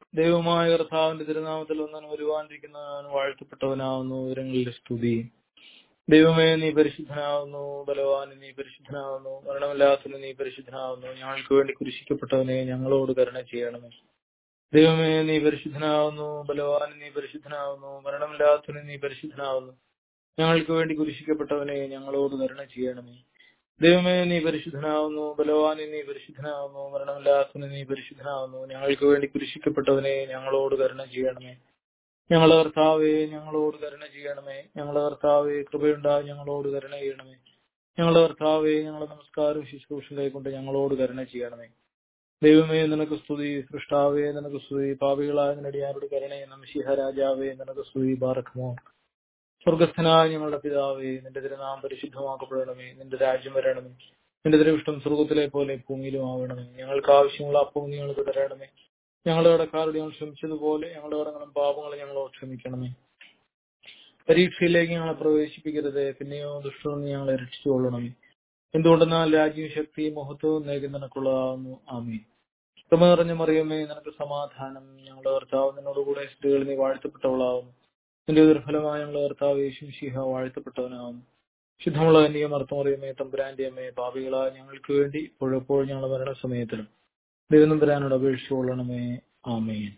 ദൈവമായ കർത്താവിന്റെ തിരുനാമത്തിൽ ഒന്നാൻ വരുവാനിരിക്കുന്നവൻ വാഴ്ത്തപ്പെട്ടവനാവുന്നു ഉയരങ്ങളിൽ സ്തുതി ദൈവമേ നീ പരിശുദ്ധനാവുന്നു ബലവാന് നീ പരിശുദ്ധനാവുന്നു മരണമില്ലാത്തവന് നീ പരിശുദ്ധനാവുന്നു ഞങ്ങൾക്ക് വേണ്ടി കുരിശിക്കപ്പെട്ടവനെ ഞങ്ങളോട് കരുണ ചെയ്യണമേ ദൈവമേ നീ പരിശുദ്ധനാവുന്നു ബലവാന് നീ പരിശുദ്ധനാവുന്നു മരണമില്ലാത്തവന് നീ പരിശുദ്ധനാവുന്നു ഞങ്ങൾക്ക് വേണ്ടി കുരിശിക്കപ്പെട്ടവനെ ഞങ്ങളോട് കരുണ ചെയ്യണമേ ദൈവമേ നീ പരിശുദ്ധനാവുന്നു ബലവാന് നീ പരിശുദ്ധനാവുന്നു മരണമില്ലാത്തവന് നീ പരിശുദ്ധനാവുന്നു ഞങ്ങൾക്ക് വേണ്ടി കുരിശിക്കപ്പെട്ടവനെ ഞങ്ങളോട് കരുണ ചെയ്യണമേ ഞങ്ങളെ കർത്താവെ ഞങ്ങളോട് കരുണ ചെയ്യണമേ ഞങ്ങളെ കർത്താവെ കൃപയുണ്ടായി ഞങ്ങളോട് കരുണ ചെയ്യണമേ ഞങ്ങളെ കർത്താവെ ഞങ്ങളെ നമസ്കാരവും ശുശ്രൂഷകളെ കൊണ്ട് ഞങ്ങളോട് കരുണ ചെയ്യണമേ ദൈവമേ നിനക്ക് സ്തുതി സൃഷ്ടാവേ നിനക്ക് സ്തുതി പാപികളായ നിന്നടിയാരോട് കരുണയെ നംശിഹ രാജാവേ നിനക്ക് സ്തുതി ബാറക്കുമോ സ്വർഗസ്ഥനായ ഞങ്ങളുടെ പിതാവേ നിന്റെ തിരുനാം പരിശുദ്ധമാക്കപ്പെടണമേ നിന്റെ രാജ്യം വരണമേ നിന്റെ തിരുവിഷ്ടം സ്വർഗത്തിലെ പോലെ ഭൂമിയിലും ആവണമേ ഞങ്ങൾക്ക് ആവശ്യമുള്ള അപ്പവും നീ ഞങ്ങൾക്ക് തരണമേ ഞങ്ങളുടെ കടക്കാരോട് ഞങ്ങൾ ക്ഷമിച്ചതുപോലെ ഞങ്ങളുടെ കടങ്ങളും പാപങ്ങളും ഞങ്ങളോട് ക്ഷമിക്കണമേ പരീക്ഷയിലേക്ക് ഞങ്ങളെ പ്രവേശിപ്പിക്കരുത് പിന്നെയോ ദുഷ്ടം നീ ഞങ്ങളെ രക്ഷിച്ചുകൊള്ളണമേ എന്തുകൊണ്ടെന്നാൽ രാജ്യവും ശക്തിയും മഹത്വവും നേകി നിനക്കുള്ളതാകുന്നു ആമീൻ ക്രമ നിറഞ്ഞ മറിയമേ നിനക്ക് സമാധാനം ഞങ്ങളുടെ കർത്താവ് നിന്നോടുകൂടെ സ്ത്രീകൾ നീ വാഴ്ത്തപ്പെട്ടവളാകുന്നു നിന്റെ ദുർഫലമായ ഞങ്ങളുടെ കർത്താവ് യേശു ശിഹ വാഴ്ത്തപ്പെട്ടവനാകുന്നു ശുദ്ധമുള്ള കന്യക മർത്തമറിയമേ തമ്പുരാന്റെ അമ്മയെ പാപികളായ ഞങ്ങൾക്ക് വേണ്ടി ഇപ്പോഴെപ്പോഴും ഞങ്ങളുടെ മരണസമയത്തിലും ദൈവം തരാനോട് അപേക്ഷിച്ചു കൊള്ളണമേ ആമേൻ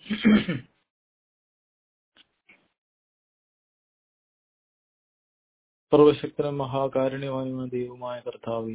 സർവശക്തനും മഹാകാരുണ്യവാനുമായ ദൈവമായ കർത്താവേ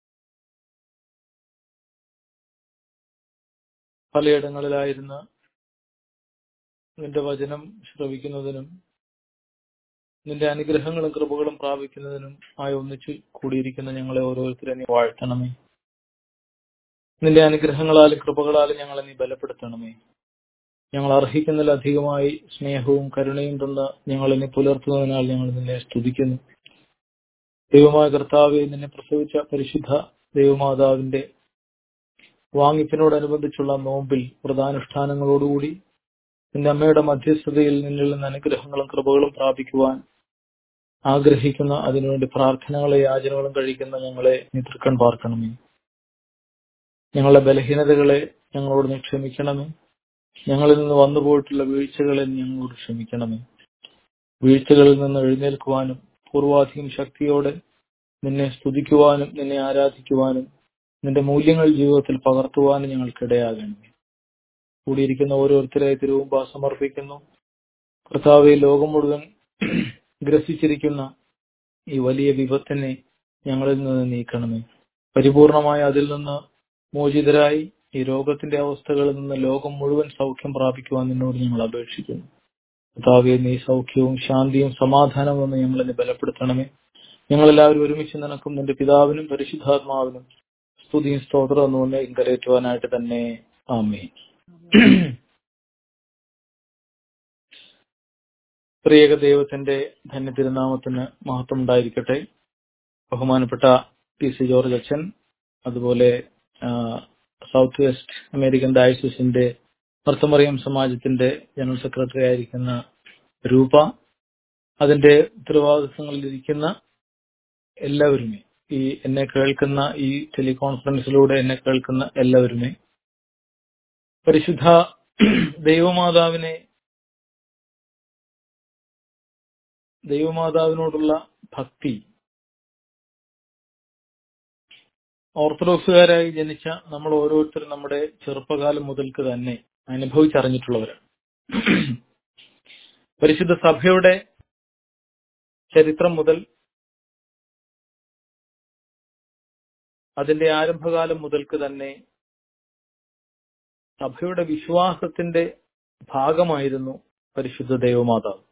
പലയിടങ്ങളിലായിരുന്ന നിന്റെ വചനം ശ്രവിക്കുന്നതിനും നിന്റെ അനുഗ്രഹങ്ങളും കൃപകളും പ്രാപിക്കുന്നതിനും ആയി ഒന്നിച്ചു കൂടിയിരിക്കുന്ന ഞങ്ങളെ ഓരോരുത്തരെ നീ വാഴ്ത്തണമേ നിന്റെ അനുഗ്രഹങ്ങളാലും കൃപകളാലും ഞങ്ങളെ നീ ബലപ്പെടുത്തണമേ ഞങ്ങൾ അർഹിക്കുന്നതിലധികമായി സ്നേഹവും കരുണയും തന്ന ഞങ്ങളെ നീ പുലർത്തുന്നതിനാൽ ഞങ്ങൾ നിന്നെ സ്തുതിക്കുന്നു ദൈവമായ കർത്താവെ നിന്നെ പ്രസവിച്ച പരിശുദ്ധ ദൈവമാതാവിന്റെ വാങ്ങിപ്പിനോടനുബന്ധിച്ചുള്ള നോമ്പിൽ വ്രതാനുഷ്ഠാനങ്ങളോടുകൂടി നിന്റെ അമ്മയുടെ മധ്യസ്ഥതയിൽ നിന്നിൽ നിന്ന് അനുഗ്രഹങ്ങളും കൃപകളും പ്രാപിക്കുവാൻ ആഗ്രഹിക്കുന്ന അതിനുവേണ്ടി പ്രാർത്ഥനകളെ യാചനകളും കഴിക്കുന്ന ഞങ്ങളെ നീ തൃക്കൺ പാർക്കണമേ ഞങ്ങളുടെ ബലഹീനതകളെ ഞങ്ങളോട് നീ ക്ഷമിക്കണമേ ഞങ്ങളിൽ നിന്ന് വന്നുപോയിട്ടുള്ള വീഴ്ചകളെ നീ ഞങ്ങളോട് ക്ഷമിക്കണമേ വീഴ്ചകളിൽ നിന്ന് എഴുന്നേൽക്കുവാനും പൂർവാധികം ശക്തിയോടെ നിന്നെ സ്തുതിക്കുവാനും നിന്നെ ആരാധിക്കുവാനും നിന്റെ മൂല്യങ്ങൾ ജീവിതത്തിൽ പകർത്തുവാനും ഞങ്ങൾക്കിടയാകണമേ കൂടിയിരിക്കുന്ന ഓരോരുത്തരെ തിരുവുമ്പ സമർപ്പിക്കുന്നു കർത്താവെ ലോകം മുഴുവൻ ഗ്രസിച്ചിരിക്കുന്ന ഈ വലിയ വിപത്തിനെ ഞങ്ങളിൽ നിന്ന് നീക്കണമേ പരിപൂർണമായ അതിൽ നിന്ന് മോചിതരായി ഈ രോഗത്തിന്റെ അവസ്ഥകളിൽ നിന്ന് ലോകം മുഴുവൻ സൗഖ്യം പ്രാപിക്കുവാൻ നിന്നോട് ഞങ്ങൾ അപേക്ഷിക്കുന്നു കർത്താവെ നീ സൗഖ്യവും ശാന്തിയും സമാധാനവും എന്ന് ഞങ്ങളെ ബലപ്പെടുത്തണമേ ഞങ്ങളെല്ലാവരും ഒരുമിച്ച് നിനക്കും നിന്റെ പിതാവിനും പരിശുദ്ധാത്മാവിനും സ്തുതിയും സ്തോത്രം എന്നുകൊണ്ട് ഇങ്കരേറ്റുവാനായിട്ട് തന്നെ ആമേ പ്രിയക ദൈവത്തിന്റെ ധന്യ തിരുനാമത്തിന് മഹത്വം ഉണ്ടായിരിക്കട്ടെ ബഹുമാനപ്പെട്ട പി സി ജോർജ് അച്ഛൻ അതുപോലെ സൗത്ത് വെസ്റ്റ് അമേരിക്കൻ ഡയസിന്റെ ഭർത്തമറിയം സമാജത്തിന്റെ ജനറൽ സെക്രട്ടറി ആയിരിക്കുന്ന രൂപ അതിന്റെ ഉത്തരവാദിത്തങ്ങളിൽ ഇരിക്കുന്ന എല്ലാവരുമേ ഈ എന്നെ കേൾക്കുന്ന ഈ ടെലികോൺഫറൻസിലൂടെ എന്നെ കേൾക്കുന്ന എല്ലാവരുമേ പരിശുദ്ധ ദൈവമാതാവിനെ ദൈവമാതാവിനോടുള്ള ഭക്തി ഓർത്തഡോക്സുകാരായി ജനിച്ച നമ്മൾ ഓരോരുത്തരും നമ്മുടെ ചെറുപ്പകാലം മുതൽക്ക് തന്നെ അനുഭവിച്ചറിഞ്ഞിട്ടുള്ളവരാണ് പരിശുദ്ധ സഭയുടെ ചരിത്രം മുതൽ അതിന്റെ ആരംഭകാലം മുതൽക്ക് തന്നെ സഭയുടെ വിശ്വാസത്തിന്റെ ഭാഗമായിരുന്നു പരിശുദ്ധ ദൈവമാതാവ്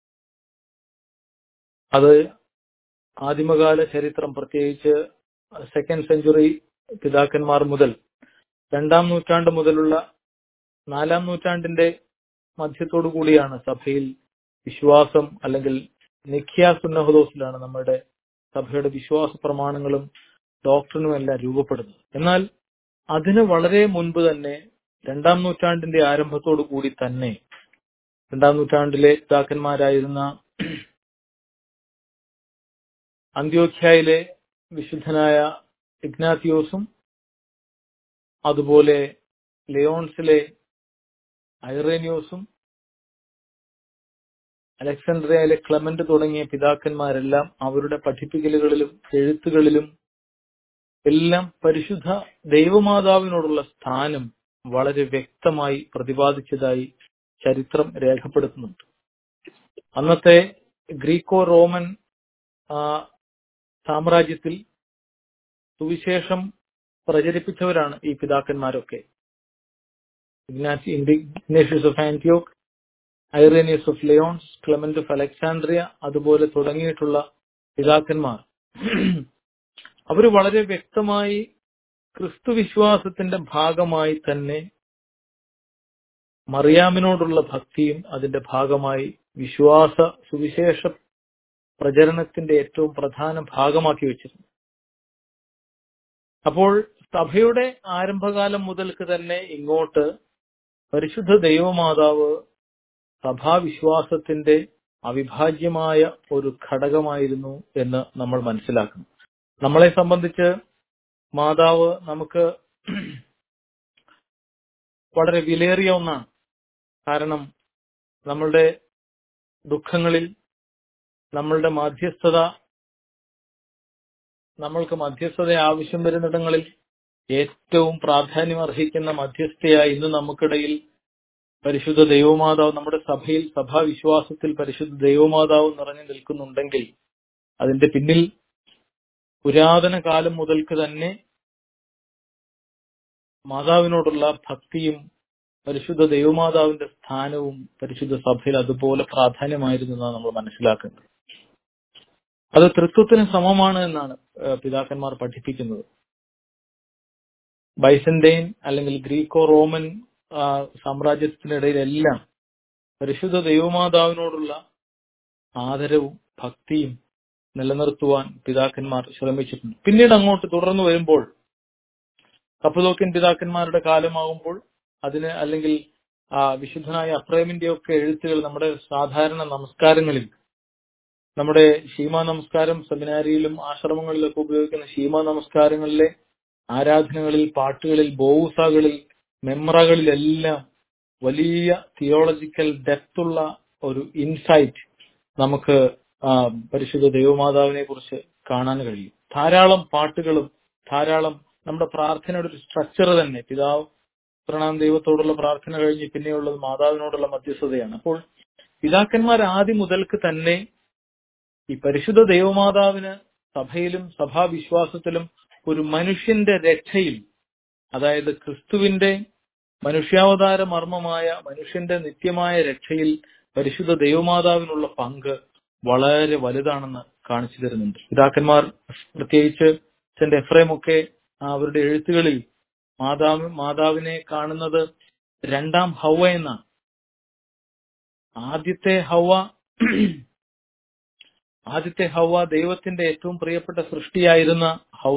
അത് ആദിമകാല ചരിത്രം പ്രത്യേകിച്ച് സെക്കൻഡ് സെഞ്ചുറി പിതാക്കന്മാർ മുതൽ രണ്ടാം നൂറ്റാണ്ട് മുതലുള്ള നാലാം നൂറ്റാണ്ടിന്റെ മധ്യത്തോടു കൂടിയാണ് സഭയിൽ വിശ്വാസം അല്ലെങ്കിൽ നിഖ്യാസുന്നഹദോസിലാണ് നമ്മുടെ സഭയുടെ വിശ്വാസ പ്രമാണങ്ങളും ഡോക്ടറിനും എല്ലാം രൂപപ്പെടുന്നത് എന്നാൽ അതിന് വളരെ മുൻപ് തന്നെ രണ്ടാം നൂറ്റാണ്ടിന്റെ ആരംഭത്തോടു കൂടി തന്നെ രണ്ടാം നൂറ്റാണ്ടിലെ പിതാക്കന്മാരായിരുന്ന അന്ത്യോഖ്യയിലെ വിശുദ്ധനായ ഇഗ്നാത്തിയോസും അതുപോലെ ലിയോൺസിലെ ഐറേനിയോസും അലക്സാണ്ട്രിയയിലെ ക്ലമന്റ് തുടങ്ങിയ പിതാക്കന്മാരെല്ലാം അവരുടെ പഠിപ്പിക്കലുകളിലും എഴുത്തുകളിലും എല്ലാം പരിശുദ്ധ ദൈവമാതാവിനോടുള്ള സ്ഥാനം വളരെ വ്യക്തമായി പ്രതിപാദിച്ചതായി ചരിത്രം രേഖപ്പെടുത്തുന്നുണ്ട് അന്നത്തെ ഗ്രീക്കോ റോമൻ ആ, സാമ്രാജ്യത്തിൽ സുവിശേഷം പ്രചരിപ്പിച്ചവരാണ് ഈ പിതാക്കന്മാരൊക്കെ ഇഗ്നാറ്റി ഇഗ്നേഷ്യസ് ഓഫ് ആന്റിയോക്ക് Irenaeus of Lyons Clement of Alexandria അതുപോലെ തുടങ്ങിയിട്ടുള്ള പിതാക്കന്മാർ അവർ വളരെ വ്യക്തമായി ക്രിസ്തു വിശ്വാസത്തിന്റെ ഭാഗമായി തന്നെ മറിയാമിനോടുള്ള ഭക്തിയും അതിന്റെ ഭാഗമായി വിശ്വാസ സുവിശേഷ പ്രചരണത്തിന്റെ ഏറ്റവും പ്രധാന ഭാഗമാക്കി വെച്ചിരുന്നു അപ്പോൾ സഭയുടെ ആരംഭകാലം മുതൽക്ക് തന്നെ ഇങ്ങോട്ട് പരിശുദ്ധ ദൈവമാതാവ് സഭാവിശ്വാസത്തിന്റെ അവിഭാജ്യമായ ഒരു ഘടകമായിരുന്നു എന്ന് നമ്മൾ മനസ്സിലാക്കണം നമ്മളെ സംബന്ധിച്ച് മാതാവ് നമുക്ക് വളരെ വിലയേറിയ ഒന്നാണ് കാരണം നമ്മളുടെ ദുഃഖങ്ങളിൽ നമ്മളുടെ മധ്യസ്ഥത നമ്മൾക്ക് മധ്യസ്ഥത ആവശ്യം വരുന്നിടങ്ങളിൽ ഏറ്റവും പ്രാധാന്യം അർഹിക്കുന്ന മധ്യസ്ഥയായി ഇന്ന് നമുക്കിടയിൽ പരിശുദ്ധ ദൈവമാതാവ് നമ്മുടെ സഭയിൽ സഭാവിശ്വാസത്തിൽ പരിശുദ്ധ ദൈവമാതാവ് നിറഞ്ഞു നിൽക്കുന്നുണ്ടെങ്കിൽ അതിന്റെ പിന്നിൽ പുരാതന കാലം മുതൽക്ക് തന്നെ മാതാവിനോടുള്ള ഭക്തിയും പരിശുദ്ധ ദൈവമാതാവിന്റെ സ്ഥാനവും പരിശുദ്ധ സഭയിൽ അതുപോലെ പ്രാധാന്യമായിരുന്നു എന്നാണ് നമ്മൾ മനസ്സിലാക്കുന്നത് അത് തൃത്വത്തിന് സമമാണ് എന്നാണ് ഏഹ്, പിതാക്കന്മാർ പഠിപ്പിക്കുന്നത് ബൈസന്റൈൻ അല്ലെങ്കിൽ ഗ്രീക്കോ റോമൻ ആ, സാമ്രാജ്യത്തിനിടയിലെല്ലാം പരിശുദ്ധ ദൈവമാതാവിനോടുള്ള ആദരവും ഭക്തിയും നിലനിർത്തുവാൻ പിതാക്കന്മാർ ശ്രമിച്ചിട്ടുണ്ട് പിന്നീട് അങ്ങോട്ട് തുടർന്നു വരുമ്പോൾ കപ്പുതോക്കൻ പിതാക്കന്മാരുടെ കാലമാകുമ്പോൾ അതിന് അല്ലെങ്കിൽ ആ വിശുദ്ധനായ അപ്രേമിന്റെ ഒക്കെ എഴുത്തുകൾ നമ്മുടെ സാധാരണ നമസ്കാരങ്ങളിൽ നമ്മുടെ ശീമ നമസ്കാരം സെമിനാരിയിലും ആശ്രമങ്ങളിലൊക്കെ ഉപയോഗിക്കുന്ന ശീമ നമസ്കാരങ്ങളിലെ ആരാധനകളിൽ പാട്ടുകളിൽ ബോവുസകളിൽ മെമ്രകളിലെല്ലാം വലിയ തിയോളജിക്കൽ ഡെപ്തുള്ള ഒരു ഇൻസൈറ്റ് നമുക്ക് ആ, പരിശുദ്ധ ദൈവമാതാവിനെ കുറിച്ച് കാണാൻ കഴിയും ധാരാളം പാട്ടുകളും ധാരാളം നമ്മുടെ പ്രാർത്ഥനയുടെ ഒരു സ്ട്രക്ചർ തന്നെ പിതാവ് പ്രണാം ദൈവത്തോടുള്ള പ്രാർത്ഥന കഴിഞ്ഞ് പിന്നെയുള്ളത് മാതാവിനോടുള്ള മധ്യസ്ഥതയാണ് അപ്പോൾ പിതാക്കന്മാർ ആദ്യം മുതൽക്ക് തന്നെ ഈ പരിശുദ്ധ ദൈവമാതാവിന് സഭയിലും സഭാവിശ്വാസത്തിലും ഒരു മനുഷ്യന്റെ രക്ഷയിൽ അതായത് ക്രിസ്തുവിന്റെ മനുഷ്യാവതാര മർമ്മമായ മനുഷ്യന്റെ നിത്യമായ രക്ഷയിൽ പരിശുദ്ധ ദൈവമാതാവിനുള്ള പങ്ക് വളരെ വലുതാണെന്ന് കാണിച്ചു തരുന്നുണ്ട് പിതാക്കന്മാർ പ്രത്യേകിച്ച് സെന്റ് എഫ്രേം ഒക്കെ അവരുടെ എഴുത്തുകളിൽ മാതാവ് മാതാവിനെ കാണുന്നത് രണ്ടാം ഹൗവ എന്നാണ് ആദ്യത്തെ ഹൗവ ആദ്യത്തെ ഹൗവ ദൈവത്തിന്റെ ഏറ്റവും പ്രിയപ്പെട്ട സൃഷ്ടിയായിരുന്ന ഹൗവ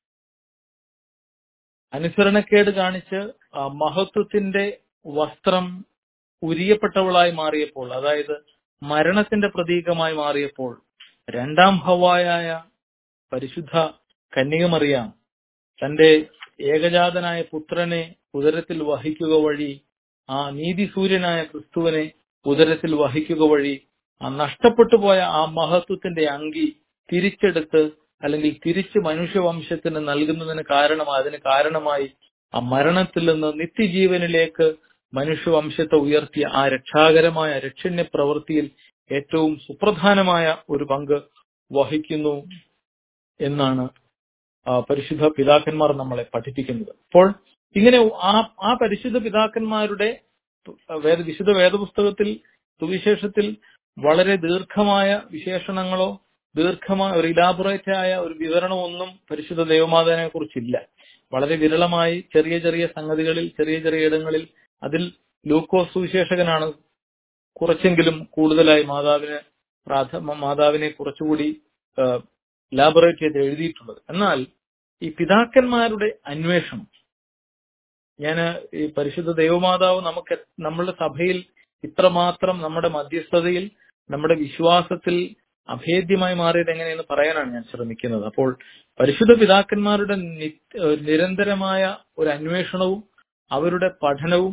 അനുസരണക്കേട് കാണിച്ച് ആ മഹത്വത്തിന്റെ വസ്ത്രം ഉരിയപ്പെട്ടവളായി മാറിയപ്പോൾ അതായത് മരണത്തിന്റെ പ്രതീകമായി മാറിയപ്പോൾ രണ്ടാം ഹവായായ പരിശുദ്ധ കന്യകമറിയാം തന്റെ ഏകജാതനായ പുത്രനെ ഉദരത്തിൽ വഹിക്കുക വഴി ആ നീതിസൂര്യനായ ക്രിസ്തുവിനെ ഉദരത്തിൽ വഹിക്കുക വഴി ആ നഷ്ടപ്പെട്ടു പോയ ആ മഹത്വത്തിന്റെ അങ്കി തിരിച്ചെടുത്ത് അല്ലെങ്കിൽ തിരിച്ച് മനുഷ്യവംശത്തിന് നൽകുന്നതിന് കാരണമായി അതിന് കാരണമായി ആ മരണത്തിൽ നിന്ന് നിത്യജീവനിലേക്ക് മനുഷ്യവംശത്തെ ഉയർത്തിയ ആ രക്ഷാകരമായ രക്ഷണ്യ പ്രവൃത്തിയിൽ ഏറ്റവും സുപ്രധാനമായ ഒരു പങ്ക് വഹിക്കുന്നു എന്നാണ് ആ, പരിശുദ്ധ പിതാക്കന്മാർ നമ്മളെ പഠിപ്പിക്കുന്നത് അപ്പോൾ ഇങ്ങനെ ആ ആ പരിശുദ്ധ പിതാക്കന്മാരുടെ വേദ വിശുദ്ധ വേദപുസ്തകത്തിൽ സുവിശേഷത്തിൽ വളരെ ദീർഘമായ വിശേഷണങ്ങളോ ദീർഘമായ ഒരു ഇലാബറേറ്റ് ആയ ഒരു വിവരണമൊന്നും പരിശുദ്ധ ദൈവമാതാവിനെ കുറിച്ചില്ല വളരെ വിരളമായി ചെറിയ ചെറിയ സംഗതികളിൽ ചെറിയ ചെറിയ ഇടങ്ങളിൽ അതിൽ ലൂക്കോസ് സുവിശേഷകനാണ് കുറച്ചെങ്കിലും കൂടുതലായി മാതാവിന് പ്രാഥ മാതാവിനെ കുറച്ചുകൂടി ലാബറേറ്റ് ചെയ്ത് എഴുതിയിട്ടുള്ളത് എന്നാൽ ഈ പിതാക്കന്മാരുടെ അന്വേഷണം ഞാൻ ഈ പരിശുദ്ധ ദൈവമാതാവ് നമുക്ക് നമ്മളുടെ സഭയിൽ ഇത്രമാത്രം നമ്മുടെ മധ്യസ്ഥതയിൽ നമ്മുടെ വിശ്വാസത്തിൽ അഭേദ്യമായി മാറിയത് എങ്ങനെയെന്ന് പറയാനാണ് ഞാൻ ശ്രമിക്കുന്നത് അപ്പോൾ പരിശുദ്ധ പിതാക്കന്മാരുടെ നി- ഏഹ് നിരന്തരമായ ഒരു അന്വേഷണവും അവരുടെ പഠനവും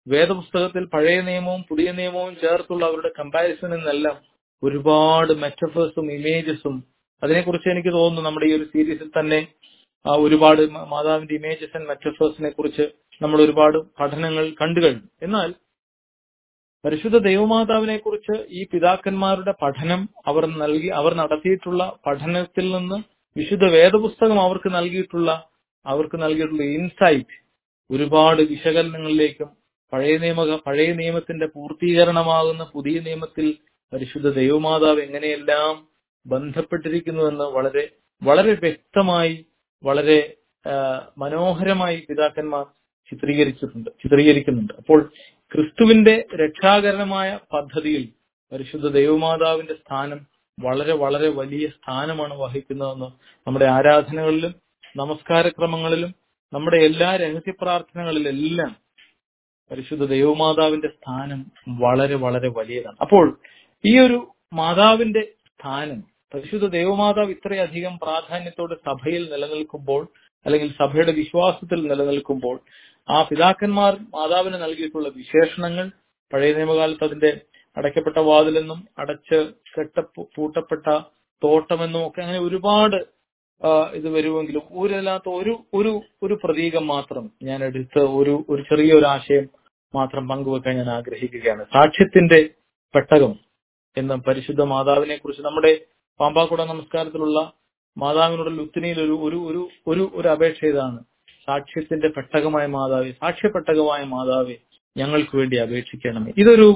വേദപുസ്തകത്തിൽ പഴയ നിയമവും പുതിയ നിയമവും ചേർത്തുള്ള അവരുടെ കമ്പാരിസൺ എന്നെല്ലാം ഒരുപാട് മെറ്റഫേഴ്സും ഇമേജസും അതിനെക്കുറിച്ച് എനിക്ക് തോന്നുന്നു നമ്മുടെ ഈ ഒരു സീരീസിൽ തന്നെ ആ, ഒരുപാട് മ- മാതാവിന്റെ ഇമേജസ് ആൻഡ് മെറ്റഫേഴ്സിനെ കുറിച്ച് നമ്മൾ ഒരുപാട് പഠനങ്ങൾ കണ്ടു കഴിഞ്ഞു എന്നാൽ പരിശുദ്ധ ദൈവമാതാവിനെ കുറിച്ച് ഈ പിതാക്കന്മാരുടെ പഠനം അവർ നൽകി അവർ നടത്തിയിട്ടുള്ള പഠനത്തിൽ നിന്ന് വിശുദ്ധ വേദപുസ്തകം അവർക്ക് നൽകിയിട്ടുള്ള അവർക്ക് നൽകിയിട്ടുള്ള ഇൻസൈറ്റ് ഒരുപാട് വിശകലനങ്ങളിലേക്കും പഴയ നിയമ പഴയ നിയമത്തിന്റെ പൂർത്തീകരണമാകുന്ന പുതിയ നിയമത്തിൽ പരിശുദ്ധ ദൈവമാതാവ് എങ്ങനെയെല്ലാം ബന്ധപ്പെട്ടിരിക്കുന്നുവെന്ന് വളരെ വളരെ വ്യക്തമായി വളരെ ആ, മനോഹരമായി പിതാക്കന്മാർ ചിത്രീകരിച്ചിട്ടുണ്ട് ചിത്രീകരിക്കുന്നുണ്ട് അപ്പോൾ ക്രിസ്തുവിന്റെ രക്ഷാകരമായ പദ്ധതിയിൽ പരിശുദ്ധ ദൈവമാതാവിന്റെ സ്ഥാനം വളരെ വളരെ വലിയ സ്ഥാനമാണ് വഹിക്കുന്നതെന്ന് നമ്മുടെ ആരാധനകളിലും നമസ്കാരക്രമങ്ങളിലും നമ്മുടെ എല്ലാ രഹസ്യ പ്രാർത്ഥനകളിലെല്ലാം പരിശുദ്ധ ദൈവമാതാവിന്റെ സ്ഥാനം വളരെ വളരെ വലിയതാണ് അപ്പോൾ ഈ ഒരു മാതാവിന്റെ സ്ഥാനം പരിശുദ്ധ ദൈവമാതാവ് ഇത്രയധികം പ്രാധാന്യത്തോടെ സഭയിൽ നിലനിൽക്കുമ്പോൾ അല്ലെങ്കിൽ സഭയുടെ വിശ്വാസത്തിൽ നിലനിൽക്കുമ്പോൾ ആ പിതാക്കന്മാർ മാതാവിന് നൽകിയിട്ടുള്ള വിശേഷണങ്ങൾ പഴയ നിയമകാലത്ത് അതിന്റെ അടയ്ക്കപ്പെട്ട വാതിലെന്നും അടച്ച് കെട്ട പൂട്ടപ്പെട്ട തോട്ടമെന്നും ഒക്കെ അങ്ങനെ ഒരുപാട് ആ, ഇത് വരുമെങ്കിലും ഊരല്ലാത്ത ഒരു ഒരു ഒരു പ്രതീകം മാത്രം ഞാൻ എടുത്ത് ഒരു ഒരു ചെറിയൊരു ആശയം മാത്രം പങ്കുവെക്കാൻ ഞാൻ ആഗ്രഹിക്കുകയാണ് സാക്ഷ്യത്തിന്റെ പെട്ടകം എന്ന പരിശുദ്ധ മാതാവിനെ കുറിച്ച് നമ്മുടെ പാമ്പാക്കുട നമസ്കാരത്തിലുള്ള മാതാവിനോട് ലുത്തിനിയിൽ ഒരു ഒരു ഒരു ഒരു ഒരു അപേക്ഷ ഇതാണ് സാക്ഷ്യത്തിന്റെ പെട്ടകമായ മാതാവെ സാക്ഷ്യപ്പെട്ടകമായ മാതാവെ ഞങ്ങൾക്ക് വേണ്ടി അപേക്ഷിക്കണമേ ഇതൊരു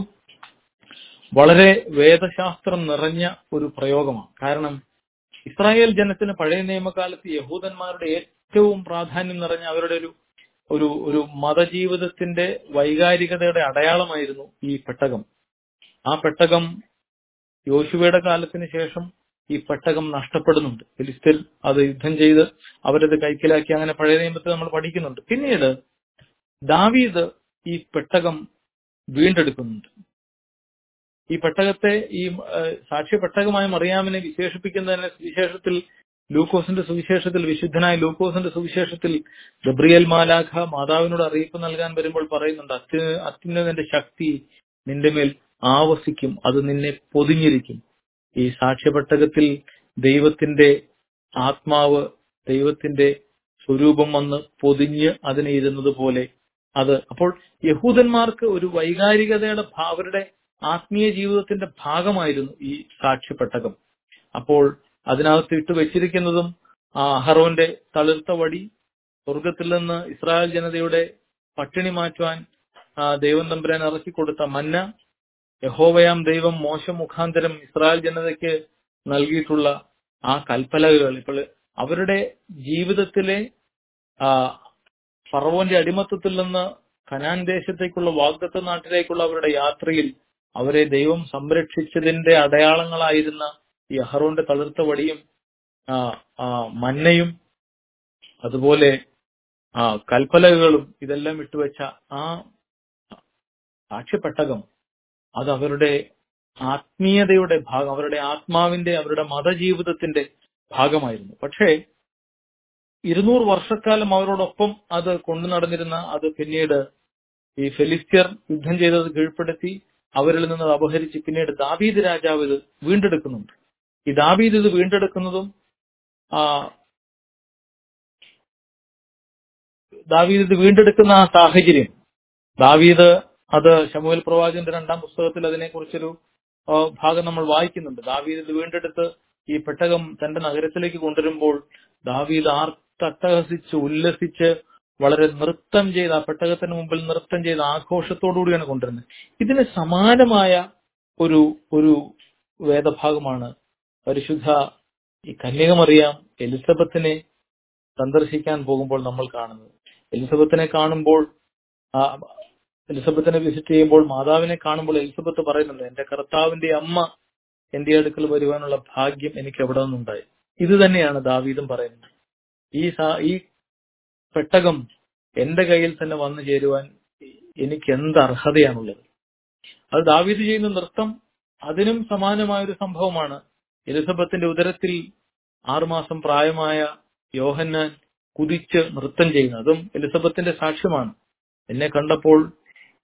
വളരെ വേദശാസ്ത്രം നിറഞ്ഞ ഒരു പ്രയോഗമാണ് കാരണം ഇസ്രായേൽ ജനത്തിന് പഴയ നിയമകാലത്ത് യഹൂദന്മാരുടെ ഏറ്റവും പ്രാധാന്യം നിറഞ്ഞ അവരുടെ ഒരു ഒരു ഒരു മതജീവിതത്തിന്റെ വൈകാരികതയുടെ അടയാളമായിരുന്നു ഈ പെട്ടകം ആ പെട്ടകം യോശുവയുടെ കാലത്തിന് ശേഷം ഈ പെട്ടകം നഷ്ടപ്പെടുന്നുണ്ട് ഫിലിസ്തീൻ അത് യുദ്ധം ചെയ്ത് അവരത് കൈക്കലാക്കി അങ്ങനെ പഴയ നിയമത്തിൽ നമ്മൾ പഠിക്കുന്നുണ്ട് പിന്നീട് ദാവീദ് ഈ പെട്ടകം വീണ്ടെടുക്കുന്നുണ്ട് ഈ പെട്ടകത്തെ ഈ ഏഹ്, സാക്ഷ്യ പെട്ടകമായ മറിയാമിനെ വിശേഷിപ്പിക്കുന്നതിന് സുവിശേഷത്തിൽ ലൂക്കോസിന്റെ സുവിശേഷത്തിൽ വിശുദ്ധനായ ലൂക്കോസിന്റെ സുവിശേഷത്തിൽ ഗബ്രിയേൽ മാലാഖ മാതാവിനോട് അറിയിപ്പ് നൽകാൻ വരുമ്പോൾ പറയുന്നുണ്ട് അത്യ അത്യുന്നതന്റെ ശക്തി നിന്റെ മേൽ ആവസിക്കും അത് നിന്നെ പൊതിഞ്ഞിരിക്കും ഈ സാക്ഷ്യപെട്ടകത്തിൽ ദൈവത്തിന്റെ ആത്മാവ് ദൈവത്തിന്റെ സ്വരൂപം വന്ന് പൊതിഞ്ഞ് അതിനെ ഇരുന്നത് പോലെ അത് അപ്പോൾ യഹൂദന്മാർക്ക് ഒരു വൈകാരികതയുടെ ഭാ- അവരുടെ ആത്മീയ ജീവിതത്തിന്റെ ഭാഗമായിരുന്നു ഈ സാക്ഷ്യപ്പെട്ടകം അപ്പോൾ അതിനകത്ത് ഇട്ട് വെച്ചിരിക്കുന്നതും ആ അഹറോന്റെ തളിർത്ത വടി സ്വർഗത്തിൽ നിന്ന് ഇസ്രായേൽ ജനതയുടെ പട്ടിണി മാറ്റുവാൻ ആ ദൈവം തമ്പുരാൻ ഇറക്കി കൊടുത്ത മന്ന യഹോവയാം ദൈവം മോശ മുഖാന്തരം ഇസ്രായേൽ ജനതയ്ക്ക് നൽകിയിട്ടുള്ള ആ കൽപ്പലകൾ ഇപ്പോൾ അവരുടെ ജീവിതത്തിലെ ആ ഫറവോന്റെ അടിമത്തത്തിൽ നിന്ന് കനാൻ ദേശത്തേക്കുള്ള വാഗ്ദത്ത നാട്ടിലേക്കുള്ള അവരുടെ യാത്രയിൽ അവരെ ദൈവം സംരക്ഷിച്ചതിന്റെ അടയാളങ്ങളായിരുന്ന ഈ അഹറോന്റെ തളിർത്ത വടിയും ആ, ആ, മന്നയും അതുപോലെ ആ കൽപ്പലകളും ഇതെല്ലാം ഇട്ടുവെച്ച ആ സാക്ഷ്യപ്പെട്ടകം അത് അവരുടെ ആത്മീയതയുടെ ഭാഗം അവരുടെ ആത്മാവിന്റെ അവരുടെ മതജീവിതത്തിന്റെ ഭാഗമായിരുന്നു പക്ഷേ ഇരുന്നൂറ് വർഷക്കാലം അവരോടൊപ്പം അത് കൊണ്ടു നടന്നിരുന്ന അത് പിന്നീട് ഈ ഫെലിസ്ത്യർ യുദ്ധം ചെയ്തത് കീഴ്പ്പെടുത്തി അവരിൽ നിന്ന് അത് അപഹരിച്ച് പിന്നീട് ദാവീദ് രാജാവ് ഇത് വീണ്ടെടുക്കുന്നുണ്ട് ഈ ദാവീദ് ഇത് വീണ്ടെടുക്കുന്നതും ആ ദാവീദ് ഇത് വീണ്ടെടുക്കുന്ന ആ സാഹചര്യം ദാവീദ് അത് ശമുവേൽ പ്രവാചകന്റെ രണ്ടാം പുസ്തകത്തിൽ അതിനെക്കുറിച്ചൊരു ആ, ഭാഗം നമ്മൾ വായിക്കുന്നുണ്ട് ദാവീദ് ഇത് വീണ്ടെടുത്ത് ഈ പെട്ടകം തന്റെ നഗരത്തിലേക്ക് കൊണ്ടുവരുമ്പോൾ ദാവീദ് ആർത്തട്ടഹസിച്ച് ഉല്ലസിച്ച് വളരെ നൃത്തം ചെയ്ത് ആ പെട്ടകത്തിന് മുമ്പിൽ നൃത്തം ചെയ്ത് ആഘോഷത്തോടുകൂടിയാണ് കൊണ്ടുവരുന്നത് ഇതിന് സമാനമായ ഒരു ഒരു വേദഭാഗമാണ് പരിശുദ്ധ ഈ കന്യകമറിയാം എലിസബത്തിനെ സന്ദർശിക്കാൻ പോകുമ്പോൾ നമ്മൾ കാണുന്നത് എലിസബത്തിനെ കാണുമ്പോൾ ആ, എലിസബത്തിനെ വിസിറ്റ് ചെയ്യുമ്പോൾ മാതാവിനെ കാണുമ്പോൾ എലിസബത്ത് പറയുന്നുണ്ട് എന്റെ കർത്താവിന്റെ അമ്മ എന്റെ അടുക്കൽ വരുവാനുള്ള ഭാഗ്യം എനിക്ക് എവിടെ നിന്നുണ്ടായി ഇത് തന്നെയാണ് ദാവീദും പറയുന്നത് ഈ സാ- ഈ പെട്ടകം എന്റെ കയ്യിൽ തന്നെ വന്നു ചേരുവാൻ എനിക്ക് എന്ത് അർഹതയാണുള്ളത് അത് ദാവീദ് ചെയ്യുന്ന നൃത്തം അതിനും സമാനമായ ഒരു സംഭവമാണ് എലിസബത്തിന്റെ ഉദരത്തിൽ ആറുമാസം പ്രായമായ യോഹന്നാൻ കുതിച്ച് നൃത്തം ചെയ്യുന്നത് അതും എലിസബത്തിന്റെ സാക്ഷ്യമാണ് എന്നെ കണ്ടപ്പോൾ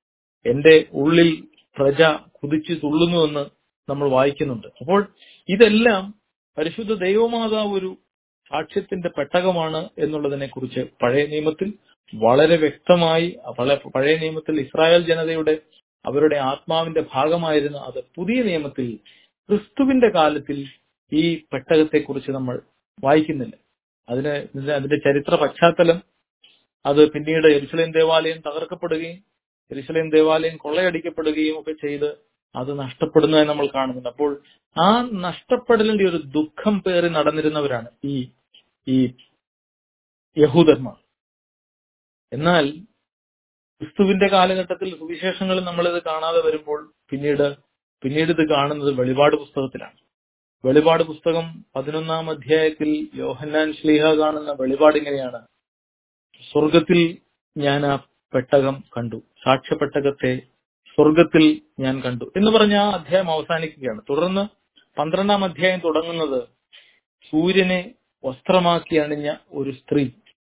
എന്റെ ഉള്ളിൽ പ്രജ കുതിച്ചു തുള്ളുന്നുവെന്ന് നമ്മൾ വായിക്കുന്നുണ്ട് അപ്പോൾ ഇതെല്ലാം പരിശുദ്ധ ദൈവമാതാവ് ഒരു സാക്ഷ്യത്തിന്റെ പെട്ടകമാണ് എന്നുള്ളതിനെ കുറിച്ച് പഴയ നിയമത്തിൽ വളരെ വ്യക്തമായി പല- പഴയ നിയമത്തിൽ ഇസ്രായേൽ ജനതയുടെ അവരുടെ ആത്മാവിന്റെ ഭാഗമായിരുന്ന അത് പുതിയ നിയമത്തിൽ ക്രിസ്തുവിന്റെ കാലത്തിൽ ഈ പെട്ടകത്തെക്കുറിച്ച് നമ്മൾ വായിക്കുന്നില്ല അതിന് ഇതിന്റെ- അതിന്റെ ചരിത്ര പശ്ചാത്തലം അത് പിന്നീട് എരുസലേം ദേവാലയം തകർക്കപ്പെടുകയും എരുസലേം ദേവാലയം കൊള്ളയടിക്കപ്പെടുകയും ഒക്കെ ചെയ്ത് അത് നഷ്ടപ്പെടുന്നതായി നമ്മൾ കാണുന്നുണ്ട് അപ്പോൾ ആ നഷ്ടപ്പെടലിന്റെ ഒരു ദുഃഖം പേറി നടന്നിരുന്നവരാണ് ഈ ഈ യഹൂദന്മാർ എന്നാൽ ക്രിസ്തുവിന്റെ കാലഘട്ടത്തിൽ സുവിശേഷങ്ങളിൽ നമ്മളിത് കാണാതെ വരുമ്പോൾ പിന്നീട് പിന്നീട് ഇത് കാണുന്നത് വെളിപാട് പുസ്തകത്തിലാണ് വെളിപാട് പുസ്തകം പതിനൊന്നാം അധ്യായത്തിൽ യോഹന്നാൻ ശ്ലീഹ കാണുന്ന വെളിപാട് ഇങ്ങനെയാണ് സ്വർഗത്തിൽ ഞാൻ ആ പെട്ടകം കണ്ടു സാക്ഷ്യപ്പെട്ടകത്തെ സ്വർഗത്തിൽ ഞാൻ കണ്ടു എന്ന് പറഞ്ഞ ആ അധ്യായം അവസാനിക്കുകയാണ് തുടർന്ന് പന്ത്രണ്ടാം അധ്യായം തുടങ്ങുന്നത് സൂര്യനെ വസ്ത്രമാക്കി അണിഞ്ഞ ഒരു സ്ത്രീ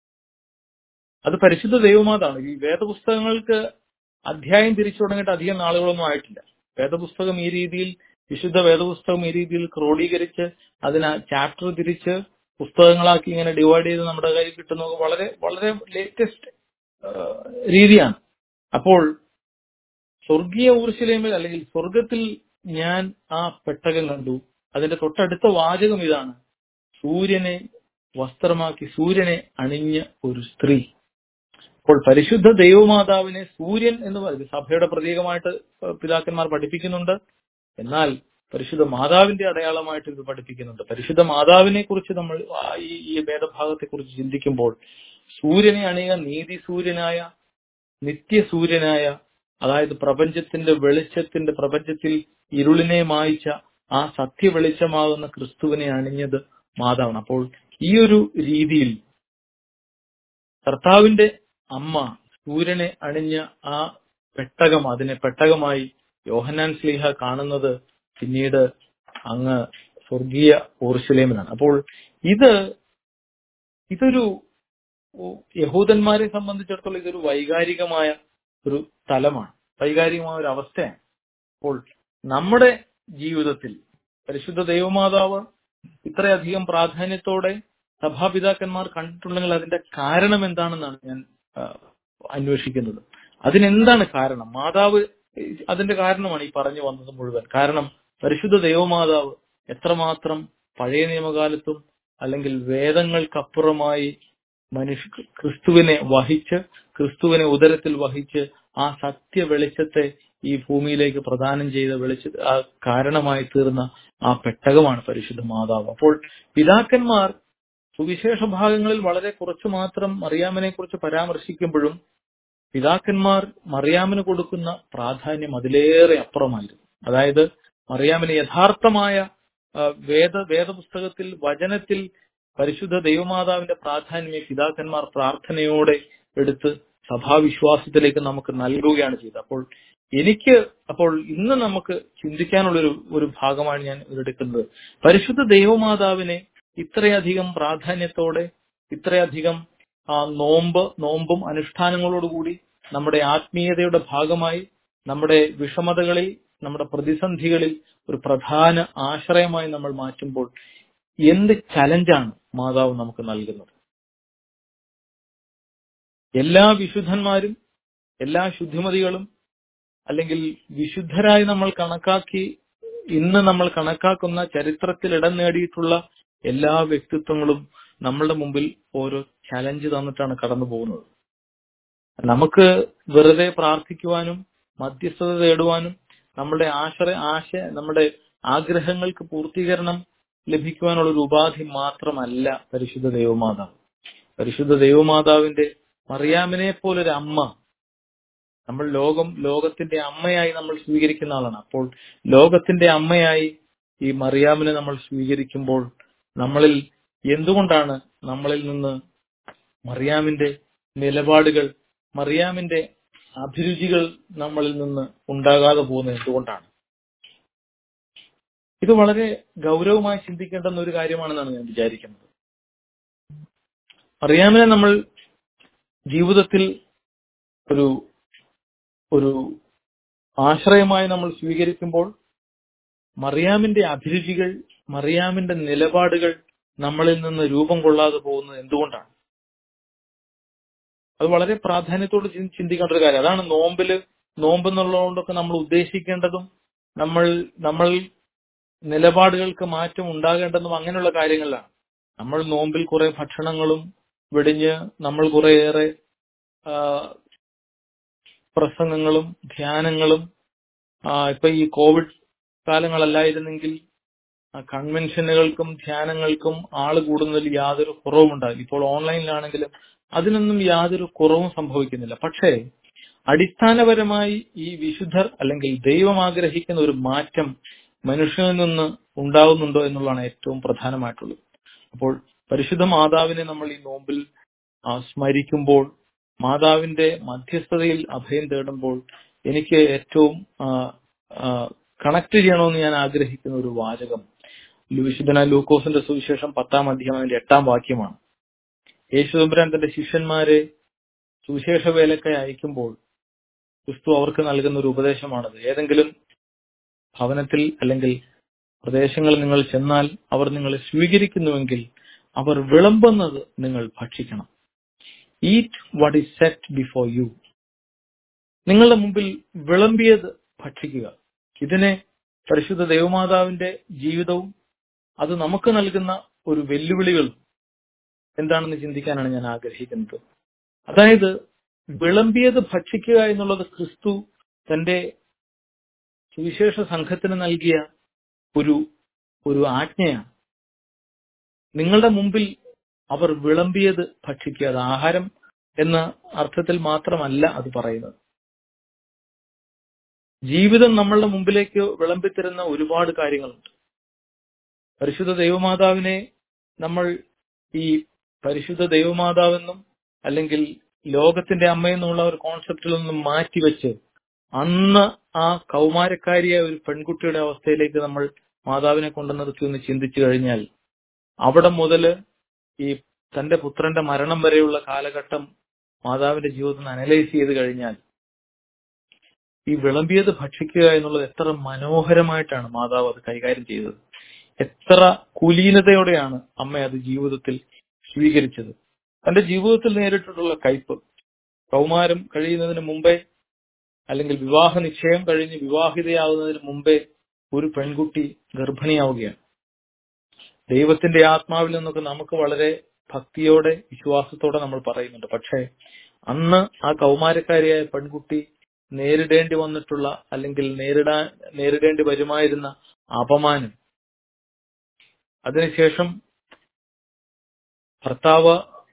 അത് പരിശുദ്ധ ദൈവമാതാണ് ഈ വേദപുസ്തകങ്ങൾക്ക് അധ്യായം തിരിച്ചു തുടങ്ങിയിട്ട് അധികം നാളുകളൊന്നും ആയിട്ടില്ല വേദപുസ്തകം ഈ രീതിയിൽ വിശുദ്ധ വേദപുസ്തകം ഈ രീതിയിൽ ക്രോഡീകരിച്ച് അതിന് ചാപ്റ്റർ തിരിച്ച് പുസ്തകങ്ങളാക്കി ഇങ്ങനെ ഡിവൈഡ് ചെയ്ത് നമ്മുടെ കയ്യിൽ കിട്ടുന്നത് വളരെ വളരെ ലേറ്റസ്റ്റ് രീതിയാണ് അപ്പോൾ സ്വർഗീയ ഊർശിലേമിൽ അല്ലെങ്കിൽ സ്വർഗത്തിൽ ഞാൻ ആ പെട്ടകം കണ്ടു അതിന്റെ തൊട്ടടുത്ത വാചകം ഇതാണ് സൂര്യനെ വസ്ത്രമാക്കി സൂര്യനെ അണിഞ്ഞ ഒരു സ്ത്രീ അപ്പോൾ പരിശുദ്ധ ദൈവമാതാവിനെ സൂര്യൻ എന്ന് പറയുന്നത് സഭയുടെ പ്രതീകമായിട്ട് പിതാക്കന്മാർ പഠിപ്പിക്കുന്നുണ്ട് എന്നാൽ പരിശുദ്ധ മാതാവിന്റെ അടയാളമായിട്ട് ഇത് പഠിപ്പിക്കുന്നുണ്ട് പരിശുദ്ധ മാതാവിനെ കുറിച്ച് നമ്മൾ ആ ഈ ഈ വേദഭാഗത്തെ കുറിച്ച് ചിന്തിക്കുമ്പോൾ സൂര്യനെ അണിയുക നീതി സൂര്യനായ നിത്യസൂര്യനായ അതായത് പ്രപഞ്ചത്തിന്റെ വെളിച്ചത്തിന്റെ പ്രപഞ്ചത്തിൽ ഇരുളിനെ മായിച്ച ആ സത്യ വെളിച്ചമാകുന്ന ക്രിസ്തുവിനെ അണിഞ്ഞത് മാതാവാണ് അപ്പോൾ ഈ ഒരു രീതിയിൽ കർത്താവിന്റെ അമ്മ സൂര്യനെ അണിഞ്ഞ ആ പെട്ടകം അതിനെ പെട്ടകമായി യോഹന്നാൻ സ്ലീഹ കാണുന്നത് പിന്നീട് അങ്ങ് സ്വർഗീയ ഓർശിലേമിനാണ് അപ്പോൾ ഇത് ഇതൊരു യഹൂദന്മാരെ സംബന്ധിച്ചിടത്തോളം ഇതൊരു വൈകാരികമായ ഒരു തലമാണ് വൈകാരികമായ ഒരു അവസ്ഥയാണ് അപ്പോൾ നമ്മുടെ ജീവിതത്തിൽ പരിശുദ്ധ ദൈവമാതാവ് ഇത്രയധികം പ്രാധാന്യത്തോടെ സഭാപിതാക്കന്മാർ കണ്ടിട്ടുണ്ടെങ്കിൽ അതിന്റെ കാരണം എന്താണെന്നാണ് ഞാൻ ആ, അന്വേഷിക്കുന്നത് അതിനെന്താണ് കാരണം മാതാവ് അതിന്റെ കാരണമാണ് ഈ പറഞ്ഞു വന്നത് മുഴുവൻ കാരണം പരിശുദ്ധ ദൈവമാതാവ് എത്രമാത്രം പഴയ നിയമകാലത്തും അല്ലെങ്കിൽ വേദങ്ങൾക്കപ്പുറമായി മനുഷ്യ ക്രിസ്തുവിനെ വഹിച്ച് ക്രിസ്തുവിനെ ഉദരത്തിൽ വഹിച്ച് ആ സത്യ വെളിച്ചത്തെ ഈ ഭൂമിയിലേക്ക് പ്രദാനം ചെയ്ത വെളിച്ച ആ കാരണമായി തീർന്ന ആ പെട്ടകമാണ് പരിശുദ്ധ മാതാവ് അപ്പോൾ പിതാക്കന്മാർ സുവിശേഷ ഭാഗങ്ങളിൽ വളരെ കുറച്ചു മാത്രം മറിയാമിനെ കുറിച്ച് പരാമർശിക്കുമ്പോഴും പിതാക്കന്മാർ മറിയാമിന് കൊടുക്കുന്ന പ്രാധാന്യം അതിലേറെ അപ്പുറമായിരുന്നു അതായത് മറിയാമിന് യഥാർത്ഥമായ ആ, വേദ വേദപുസ്തകത്തിൽ വചനത്തിൽ പരിശുദ്ധ ദൈവമാതാവിന്റെ പ്രാധാന്യം പിതാക്കന്മാർ പ്രാർത്ഥനയോടെ എടുത്ത് സഭാവിശ്വാസത്തിലേക്ക് നമുക്ക് നൽകുകയാണ് ചെയ്തത് അപ്പോൾ എനിക്ക് അപ്പോൾ ഇന്ന് നമുക്ക് ചിന്തിക്കാനുള്ളൊരു ഒരു ഭാഗമാണ് ഞാൻ എടുക്കുന്നത് പരിശുദ്ധ ദൈവമാതാവിനെ ഇത്രയധികം പ്രാധാന്യത്തോടെ ഇത്രയധികം ആ നോമ്പ് നോമ്പും അനുഷ്ഠാനങ്ങളോടുകൂടി നമ്മുടെ ആത്മീയതയുടെ ഭാഗമായി നമ്മുടെ വിഷമതകളിൽ നമ്മുടെ പ്രതിസന്ധികളിൽ ഒരു പ്രധാന ആശ്രയമായി നമ്മൾ മാറ്റുമ്പോൾ എന്ത് ചലഞ്ചാണ് മാതാവ് നമുക്ക് നൽകുന്നത് എല്ലാ വിശുദ്ധന്മാരും എല്ലാ ശുദ്ധിമതികളും അല്ലെങ്കിൽ വിശുദ്ധരായി നമ്മൾ കണക്കാക്കി ഇന്ന് നമ്മൾ കണക്കാക്കുന്ന ചരിത്രത്തിൽ ഇടം നേടിയിട്ടുള്ള എല്ലാ വ്യക്തിത്വങ്ങളും നമ്മളുടെ മുമ്പിൽ ഓരോ ചലഞ്ച് തന്നിട്ടാണ് കടന്നു പോകുന്നത് നമുക്ക് വെറുതെ പ്രാർത്ഥിക്കുവാനും മധ്യസ്ഥത തേടുവാനും നമ്മുടെ ആശ്രയ ആശ നമ്മുടെ ആഗ്രഹങ്ങൾക്ക് പൂർത്തീകരണം ലഭിക്കുവാനുള്ള ഒരു ഉപാധി മാത്രമല്ല പരിശുദ്ധ ദൈവമാതാവ് പരിശുദ്ധ ദൈവമാതാവിന്റെ മറിയാമിനെ പോലൊരു അമ്മ നമ്മൾ ലോകം ലോകത്തിന്റെ അമ്മയായി നമ്മൾ സ്വീകരിക്കുന്ന ആളാണ് അപ്പോൾ ലോകത്തിന്റെ അമ്മയായി ഈ മറിയാമിനെ നമ്മൾ സ്വീകരിക്കുമ്പോൾ നമ്മളിൽ എന്തുകൊണ്ടാണ് നമ്മളിൽ നിന്ന് മറിയാമിന്റെ നിലപാടുകൾ മറിയാമിന്റെ അഭിരുചികൾ നമ്മളിൽ നിന്ന് ഉണ്ടാകാതെ പോകുന്നത് എന്തുകൊണ്ടാണ് ഇത് വളരെ ഗൗരവമായി ചിന്തിക്കേണ്ടുന്ന ഒരു കാര്യമാണെന്നാണ് ഞാൻ വിചാരിക്കുന്നത് മറിയാമിനെ നമ്മൾ ജീവിതത്തിൽ ഒരു ഒരു ആശ്രയമായി നമ്മൾ സ്വീകരിക്കുമ്പോൾ മറിയാമിന്റെ അഭിരുചികൾ മറിയാമിന്റെ നിലപാടുകൾ നമ്മളിൽ നിന്ന് രൂപം കൊള്ളാതെ പോകുന്നത് എന്തുകൊണ്ടാണ് അത് വളരെ പ്രാധാന്യത്തോട് ചിന്തി- ചിന്തിക്കേണ്ട ഒരു കാര്യം അതാണ് നോമ്പില് നോമ്പ് എന്നുള്ളതുകൊണ്ടൊക്കെ നമ്മൾ ഉദ്ദേശിക്കേണ്ടതും നമ്മൾ നമ്മൾ നിലപാടുകൾക്ക് മാറ്റം ഉണ്ടാകേണ്ടതും അങ്ങനെയുള്ള കാര്യങ്ങളിലാണ് നമ്മൾ നോമ്പിൽ കുറെ ഭക്ഷണങ്ങളും വെടിഞ്ഞ് നമ്മൾ കുറേയേറെ ആ, പ്രസംഗങ്ങളും ധ്യാനങ്ങളും ആ, ഇപ്പൊ ഈ കോവിഡ് കാലങ്ങളല്ലായിരുന്നെങ്കിൽ ആ, കൺവെൻഷനുകൾക്കും ധ്യാനങ്ങൾക്കും ആള് കൂടുന്നതിൽ യാതൊരു കുറവും ഉണ്ടാകില്ല ഇപ്പോൾ ഓൺലൈനിലാണെങ്കിലും അതിനൊന്നും യാതൊരു കുറവും സംഭവിക്കുന്നില്ല പക്ഷേ അടിസ്ഥാനപരമായി ഈ വിശുദ്ധർ അല്ലെങ്കിൽ ദൈവം ആഗ്രഹിക്കുന്ന ഒരു മാറ്റം മനുഷ്യനിൽ നിന്ന് ഉണ്ടാകുന്നുണ്ടോ എന്നുള്ളതാണ് ഏറ്റവും പ്രധാനമായിട്ടുള്ളത് അപ്പോൾ പരിശുദ്ധ മാതാവിനെ നമ്മൾ ഈ നോമ്പിൽ ആ, സ്മരിക്കുമ്പോൾ മാതാവിന്റെ മധ്യസ്ഥതയിൽ അഭയം തേടുമ്പോൾ എനിക്ക് ഏറ്റവും കണക്ട് ചെയ്യണമെന്ന് ഞാൻ ആഗ്രഹിക്കുന്ന ഒരു വാചകം വിശുദ്ധന ലൂക്കോസിന്റെ സുവിശേഷം പത്താം അധ്യായം അതിന്റെ എട്ടാം വാക്യമാണ് യേശുദമ്പുരാൻ തന്റെ ശിഷ്യന്മാരെ സുവിശേഷ വേലക്കായി അയക്കുമ്പോൾ ക്രിസ്തു അവർക്ക് നൽകുന്ന ഒരു ഉപദേശമാണത് ഏതെങ്കിലും ഭവനത്തിൽ അല്ലെങ്കിൽ പ്രദേശങ്ങളിൽ നിങ്ങൾ ചെന്നാൽ അവർ നിങ്ങളെ സ്വീകരിക്കുന്നുവെങ്കിൽ അവർ വിളമ്പുന്നത് നിങ്ങൾ ഭക്ഷിക്കണം eat what is set before you നിങ്ങളുടെ മുമ്പിൽ വിളമ്പിയത് ഭക്ഷിക്കുക ഇതിനെ പരിശുദ്ധ ദേവമാതാവിന്റെ ജീവിതവും അത് നമുക്ക് നൽകുന്ന ഒരു വെല്ലുവിളികൾ എന്താണെന്ന് ചിന്തിക്കാനാണ് ഞാൻ ആഗ്രഹിക്കുന്നത് അതായത് വിളമ്പിയത് ഭക്ഷിക്കുക എന്നുള്ളത് ക്രിസ്തു തന്റെ സുവിശേഷ സംഘത്തിന് നൽകിയ ഒരു ഒരു ആജ്ഞയാണ് നിങ്ങളുടെ മുമ്പിൽ അവർ വിളമ്പിയത് ഭക്ഷിക്കുക അത് ആഹാരം എന്ന അർത്ഥത്തിൽ മാത്രമല്ല അത് പറയുന്നത് ജീവിതം നമ്മളുടെ മുമ്പിലേക്ക് വിളമ്പിത്തരുന്ന ഒരുപാട് കാര്യങ്ങളുണ്ട് പരിശുദ്ധ ദൈവമാതാവിനെ നമ്മൾ ഈ പരിശുദ്ധ ദൈവമാതാവെന്നും അല്ലെങ്കിൽ ലോകത്തിന്റെ അമ്മയെന്നുള്ള ഒരു കോൺസെപ്റ്റിൽ നിന്നും മാറ്റിവെച്ച് അന്ന് ആ കൗമാരക്കാരിയായ ഒരു പെൺകുട്ടിയുടെ അവസ്ഥയിലേക്ക് നമ്മൾ മാതാവിനെ കൊണ്ടു നിർത്തി ഒന്ന് ചിന്തിച്ചു കഴിഞ്ഞാൽ അവിടെ മുതല് ഈ തന്റെ പുത്രന്റെ മരണം വരെയുള്ള കാലഘട്ടം മാതാവിന്റെ ജീവിതത്തിൽ അനലൈസ് ചെയ്ത് കഴിഞ്ഞാൽ ഈ വിളമ്പിയത് ഭക്ഷിക്കുക എന്നുള്ളത് എത്ര മനോഹരമായിട്ടാണ് മാതാവ് അത് കൈകാര്യം ചെയ്തത് എത്ര കുലീനതയോടെയാണ് അമ്മ അത് ജീവിതത്തിൽ സ്വീകരിച്ചത് തന്റെ ജീവിതത്തിൽ നേരിട്ടിട്ടുള്ള കയ്പ് കൗമാരം കഴിയുന്നതിന് മുമ്പേ അല്ലെങ്കിൽ വിവാഹ നിശ്ചയം കഴിഞ്ഞ് വിവാഹിതയാകുന്നതിന് മുമ്പേ ഒരു പെൺകുട്ടി ഗർഭിണിയാവുകയാണ് ദൈവത്തിന്റെ ആത്മാവിൽ നിന്നൊക്കെ നമുക്ക് വളരെ ഭക്തിയോടെ വിശ്വാസത്തോടെ നമ്മൾ പറയുന്നുണ്ട് പക്ഷേ അന്ന് ആ കൗമാരക്കാരിയായ പെൺകുട്ടി നേരിടേണ്ടി വന്നിട്ടുള്ള അല്ലെങ്കിൽ നേരിടാൻ നേരിടേണ്ടി വരുമായിരുന്ന അപമാനം അതിനുശേഷം ഭർത്താവ്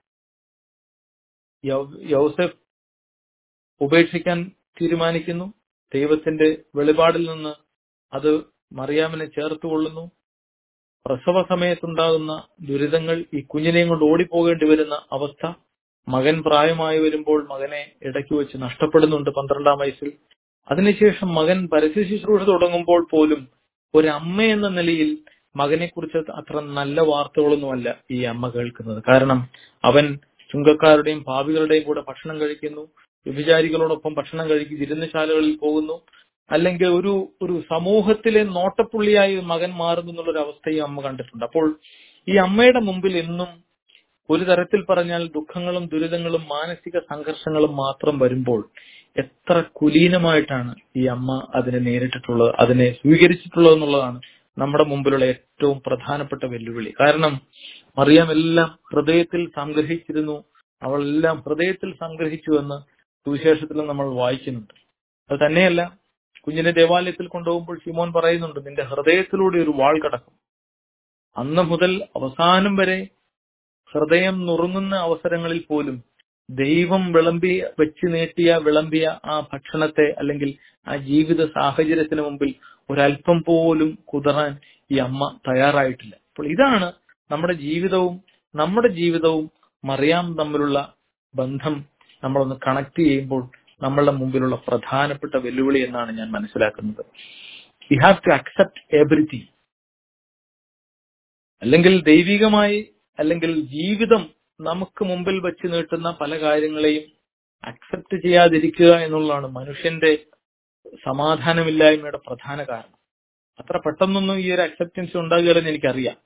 യൗ- യൗസഫ് ഉപേക്ഷിക്കാൻ തീരുമാനിക്കുന്നു ദൈവത്തിന്റെ വെളിപാടിൽ നിന്ന് അത് മറിയാമിനെ ചേർത്തുകൊള്ളുന്നു പ്രസവ സമയത്തുണ്ടാകുന്ന ദുരിതങ്ങൾ ഈ കുഞ്ഞിനെയും കൊണ്ട് ഓടിപ്പോകേണ്ടി വരുന്ന അവസ്ഥ മകൻ പ്രായമായി വരുമ്പോൾ മകനെ ഇടയ്ക്ക് വെച്ച് നഷ്ടപ്പെടുന്നുണ്ട് പന്ത്രണ്ടാം വയസ്സിൽ അതിനുശേഷം മകൻ പരസ്യ ശുശ്രൂഷ തുടങ്ങുമ്പോൾ പോലും ഒരു അമ്മ എന്ന നിലയിൽ മകനെ കുറിച്ച് അത്ര നല്ല വാർത്തകളൊന്നുമല്ല ഈ അമ്മ കേൾക്കുന്നത് കാരണം അവൻ ചുങ്കക്കാരുടെയും ഭാവികളുടെയും കൂടെ ഭക്ഷണം കഴിക്കുന്നു വ്യഭിചാരികളോടൊപ്പം ഭക്ഷണം കഴിക്കും വിരുന്നശാലകളിൽ പോകുന്നു അല്ലെങ്കിൽ ഒരു ഒരു സമൂഹത്തിലെ നോട്ടപ്പുള്ളിയായി ഒരു മകൻ മാറുന്നു എന്നുള്ളൊരു അവസ്ഥയും അമ്മ കണ്ടിട്ടുണ്ട് അപ്പോൾ ഈ അമ്മയുടെ മുമ്പിൽ എന്നും ഒരു തരത്തിൽ പറഞ്ഞാൽ ദുഃഖങ്ങളും ദുരിതങ്ങളും മാനസിക സംഘർഷങ്ങളും മാത്രം വരുമ്പോൾ എത്ര കുലീനമായിട്ടാണ് ഈ അമ്മ അതിനെ നേരിട്ടിട്ടുള്ളത് അതിനെ സ്വീകരിച്ചിട്ടുള്ളത് എന്നുള്ളതാണ് നമ്മുടെ മുമ്പിലുള്ള ഏറ്റവും പ്രധാനപ്പെട്ട വെല്ലുവിളി കാരണം മറിയാം എല്ലാം ഹൃദയത്തിൽ സംഗ്രഹിച്ചിരുന്നു അവളെല്ലാം ഹൃദയത്തിൽ സംഗ്രഹിച്ചു എന്ന് സുവിശേഷത്തിൽ നമ്മൾ വായിക്കുന്നുണ്ട് അത് തന്നെയല്ല കുഞ്ഞിനെ ദേവാലയത്തിൽ കൊണ്ടുപോകുമ്പോൾ ശിമോൻ പറയുന്നുണ്ട് നിന്റെ ഹൃദയത്തിലൂടെ ഒരു വാൾ കടക്കും അന്ന് മുതൽ അവസാനം വരെ ഹൃദയം നുറുങ്ങുന്ന അവസരങ്ങളിൽ പോലും ദൈവം വിളമ്പി വെച്ച് നീട്ടിയ വിളമ്പിയ ആ ഭക്ഷണത്തെ അല്ലെങ്കിൽ ആ ജീവിത സാഹചര്യത്തിന് മുമ്പിൽ ഒരല്പം പോലും കുതറാൻ ഈ അമ്മ തയ്യാറായിട്ടില്ല അപ്പോൾ ഇതാണ് നമ്മുടെ ജീവിതവും നമ്മുടെ ജീവിതവും മറിയാം തമ്മിലുള്ള ബന്ധം നമ്മളൊന്ന് കണക്ട് ചെയ്യുമ്പോൾ നമ്മളുടെ മുമ്പിലുള്ള പ്രധാനപ്പെട്ട വെല്ലുവിളി എന്നാണ് ഞാൻ മനസ്സിലാക്കുന്നത് we have to accept everything അല്ലെങ്കിൽ ദൈവികമായി അല്ലെങ്കിൽ ജീവിതം നമുക്ക് മുമ്പിൽ വെച്ച് നീട്ടുന്ന പല കാര്യങ്ങളെയും അക്സെപ്റ്റ് ചെയ്യാതിരിക്കുക എന്നുള്ളതാണ് മനുഷ്യന്റെ സമാധാനമില്ലായ്മയുടെ പ്രധാന കാരണം അത്ര പെട്ടെന്നൊന്നും ഈ ഒരു അക്സെപ്റ്റൻസ് ഉണ്ടാകുകയില്ലെന്ന് എനിക്കറിയാം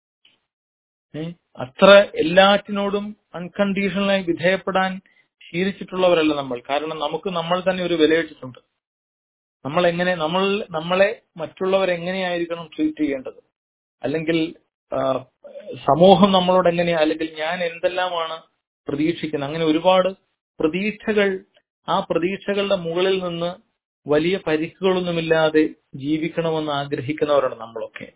ഏ? അത്ര എല്ലാറ്റിനോടും അൺകണ്ടീഷണലായി വിധേയപ്പെടാൻ ശീലിച്ചിട്ടുള്ളവരല്ല നമ്മൾ കാരണം നമുക്ക് നമ്മൾ തന്നെ ഒരു വിലയിട്ടിട്ടുണ്ട് നമ്മൾ എങ്ങനെ നമ്മൾ നമ്മളെ മറ്റുള്ളവർ എങ്ങനെയായിരിക്കണം ട്രീറ്റ് ചെയ്യേണ്ടത് അല്ലെങ്കിൽ ആ, സമൂഹം നമ്മളോട് എങ്ങനെയാ അല്ലെങ്കിൽ ഞാൻ എന്തെല്ലാമാണ് പ്രതീക്ഷിക്കുന്നത് അങ്ങനെ ഒരുപാട് പ്രതീക്ഷകൾ ആ പ്രതീക്ഷകളുടെ മുകളിൽ നിന്ന് വലിയ പരിക്കുകളൊന്നുമില്ലാതെ ജീവിക്കണമെന്ന് ആഗ്രഹിക്കുന്നവരാണ് നമ്മളൊക്കെ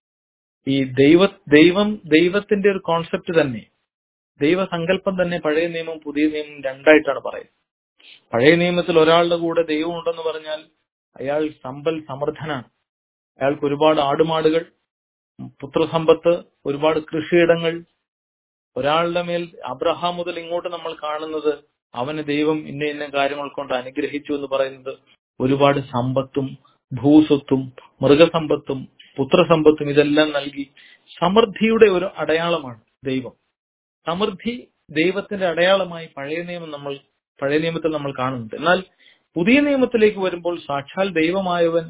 ഈ ദൈവ ദൈവം ദൈവത്തിന്റെ ഒരു കോൺസെപ്റ്റ് തന്നെ ദൈവസങ്കല്പം തന്നെ പഴയ നിയമം പുതിയ നിയമം രണ്ടായിട്ടാണ് പറയുന്നത് പഴയ നിയമത്തിൽ ഒരാളുടെ കൂടെ ദൈവം ഉണ്ടെന്ന് പറഞ്ഞാൽ അയാൾ സമ്പൽ സമൃദ്ധനാണ് അയാൾക്ക് ഒരുപാട് ആടുമാടുകൾ പുത്രസമ്പത്ത് ഒരുപാട് കൃഷിയിടങ്ങൾ ഒരാളുടെ മേൽ അബ്രഹാം മുതൽ ഇങ്ങോട്ട് നമ്മൾ കാണുന്നത് അവന് ദൈവം ഇന്ന ഇന്ന കാര്യങ്ങൾ കൊണ്ട് അനുഗ്രഹിച്ചു എന്ന് പറയുന്നത് ഒരുപാട് സമ്പത്തും ഭൂസ്വത്തും മൃഗസമ്പത്തും പുത്രസമ്പത്തും ഇതെല്ലാം നൽകി സമൃദ്ധിയുടെ ഒരു അടയാളമാണ് ദൈവം സമൃദ്ധി ദൈവത്തിന്റെ അടയാളമായി പഴയ നിയമം നമ്മൾ പഴയ നിയമത്തിൽ നമ്മൾ കാണുന്നുണ്ട് എന്നാൽ പുതിയ നിയമത്തിലേക്ക് വരുമ്പോൾ സാക്ഷാൽ ദൈവമായവൻ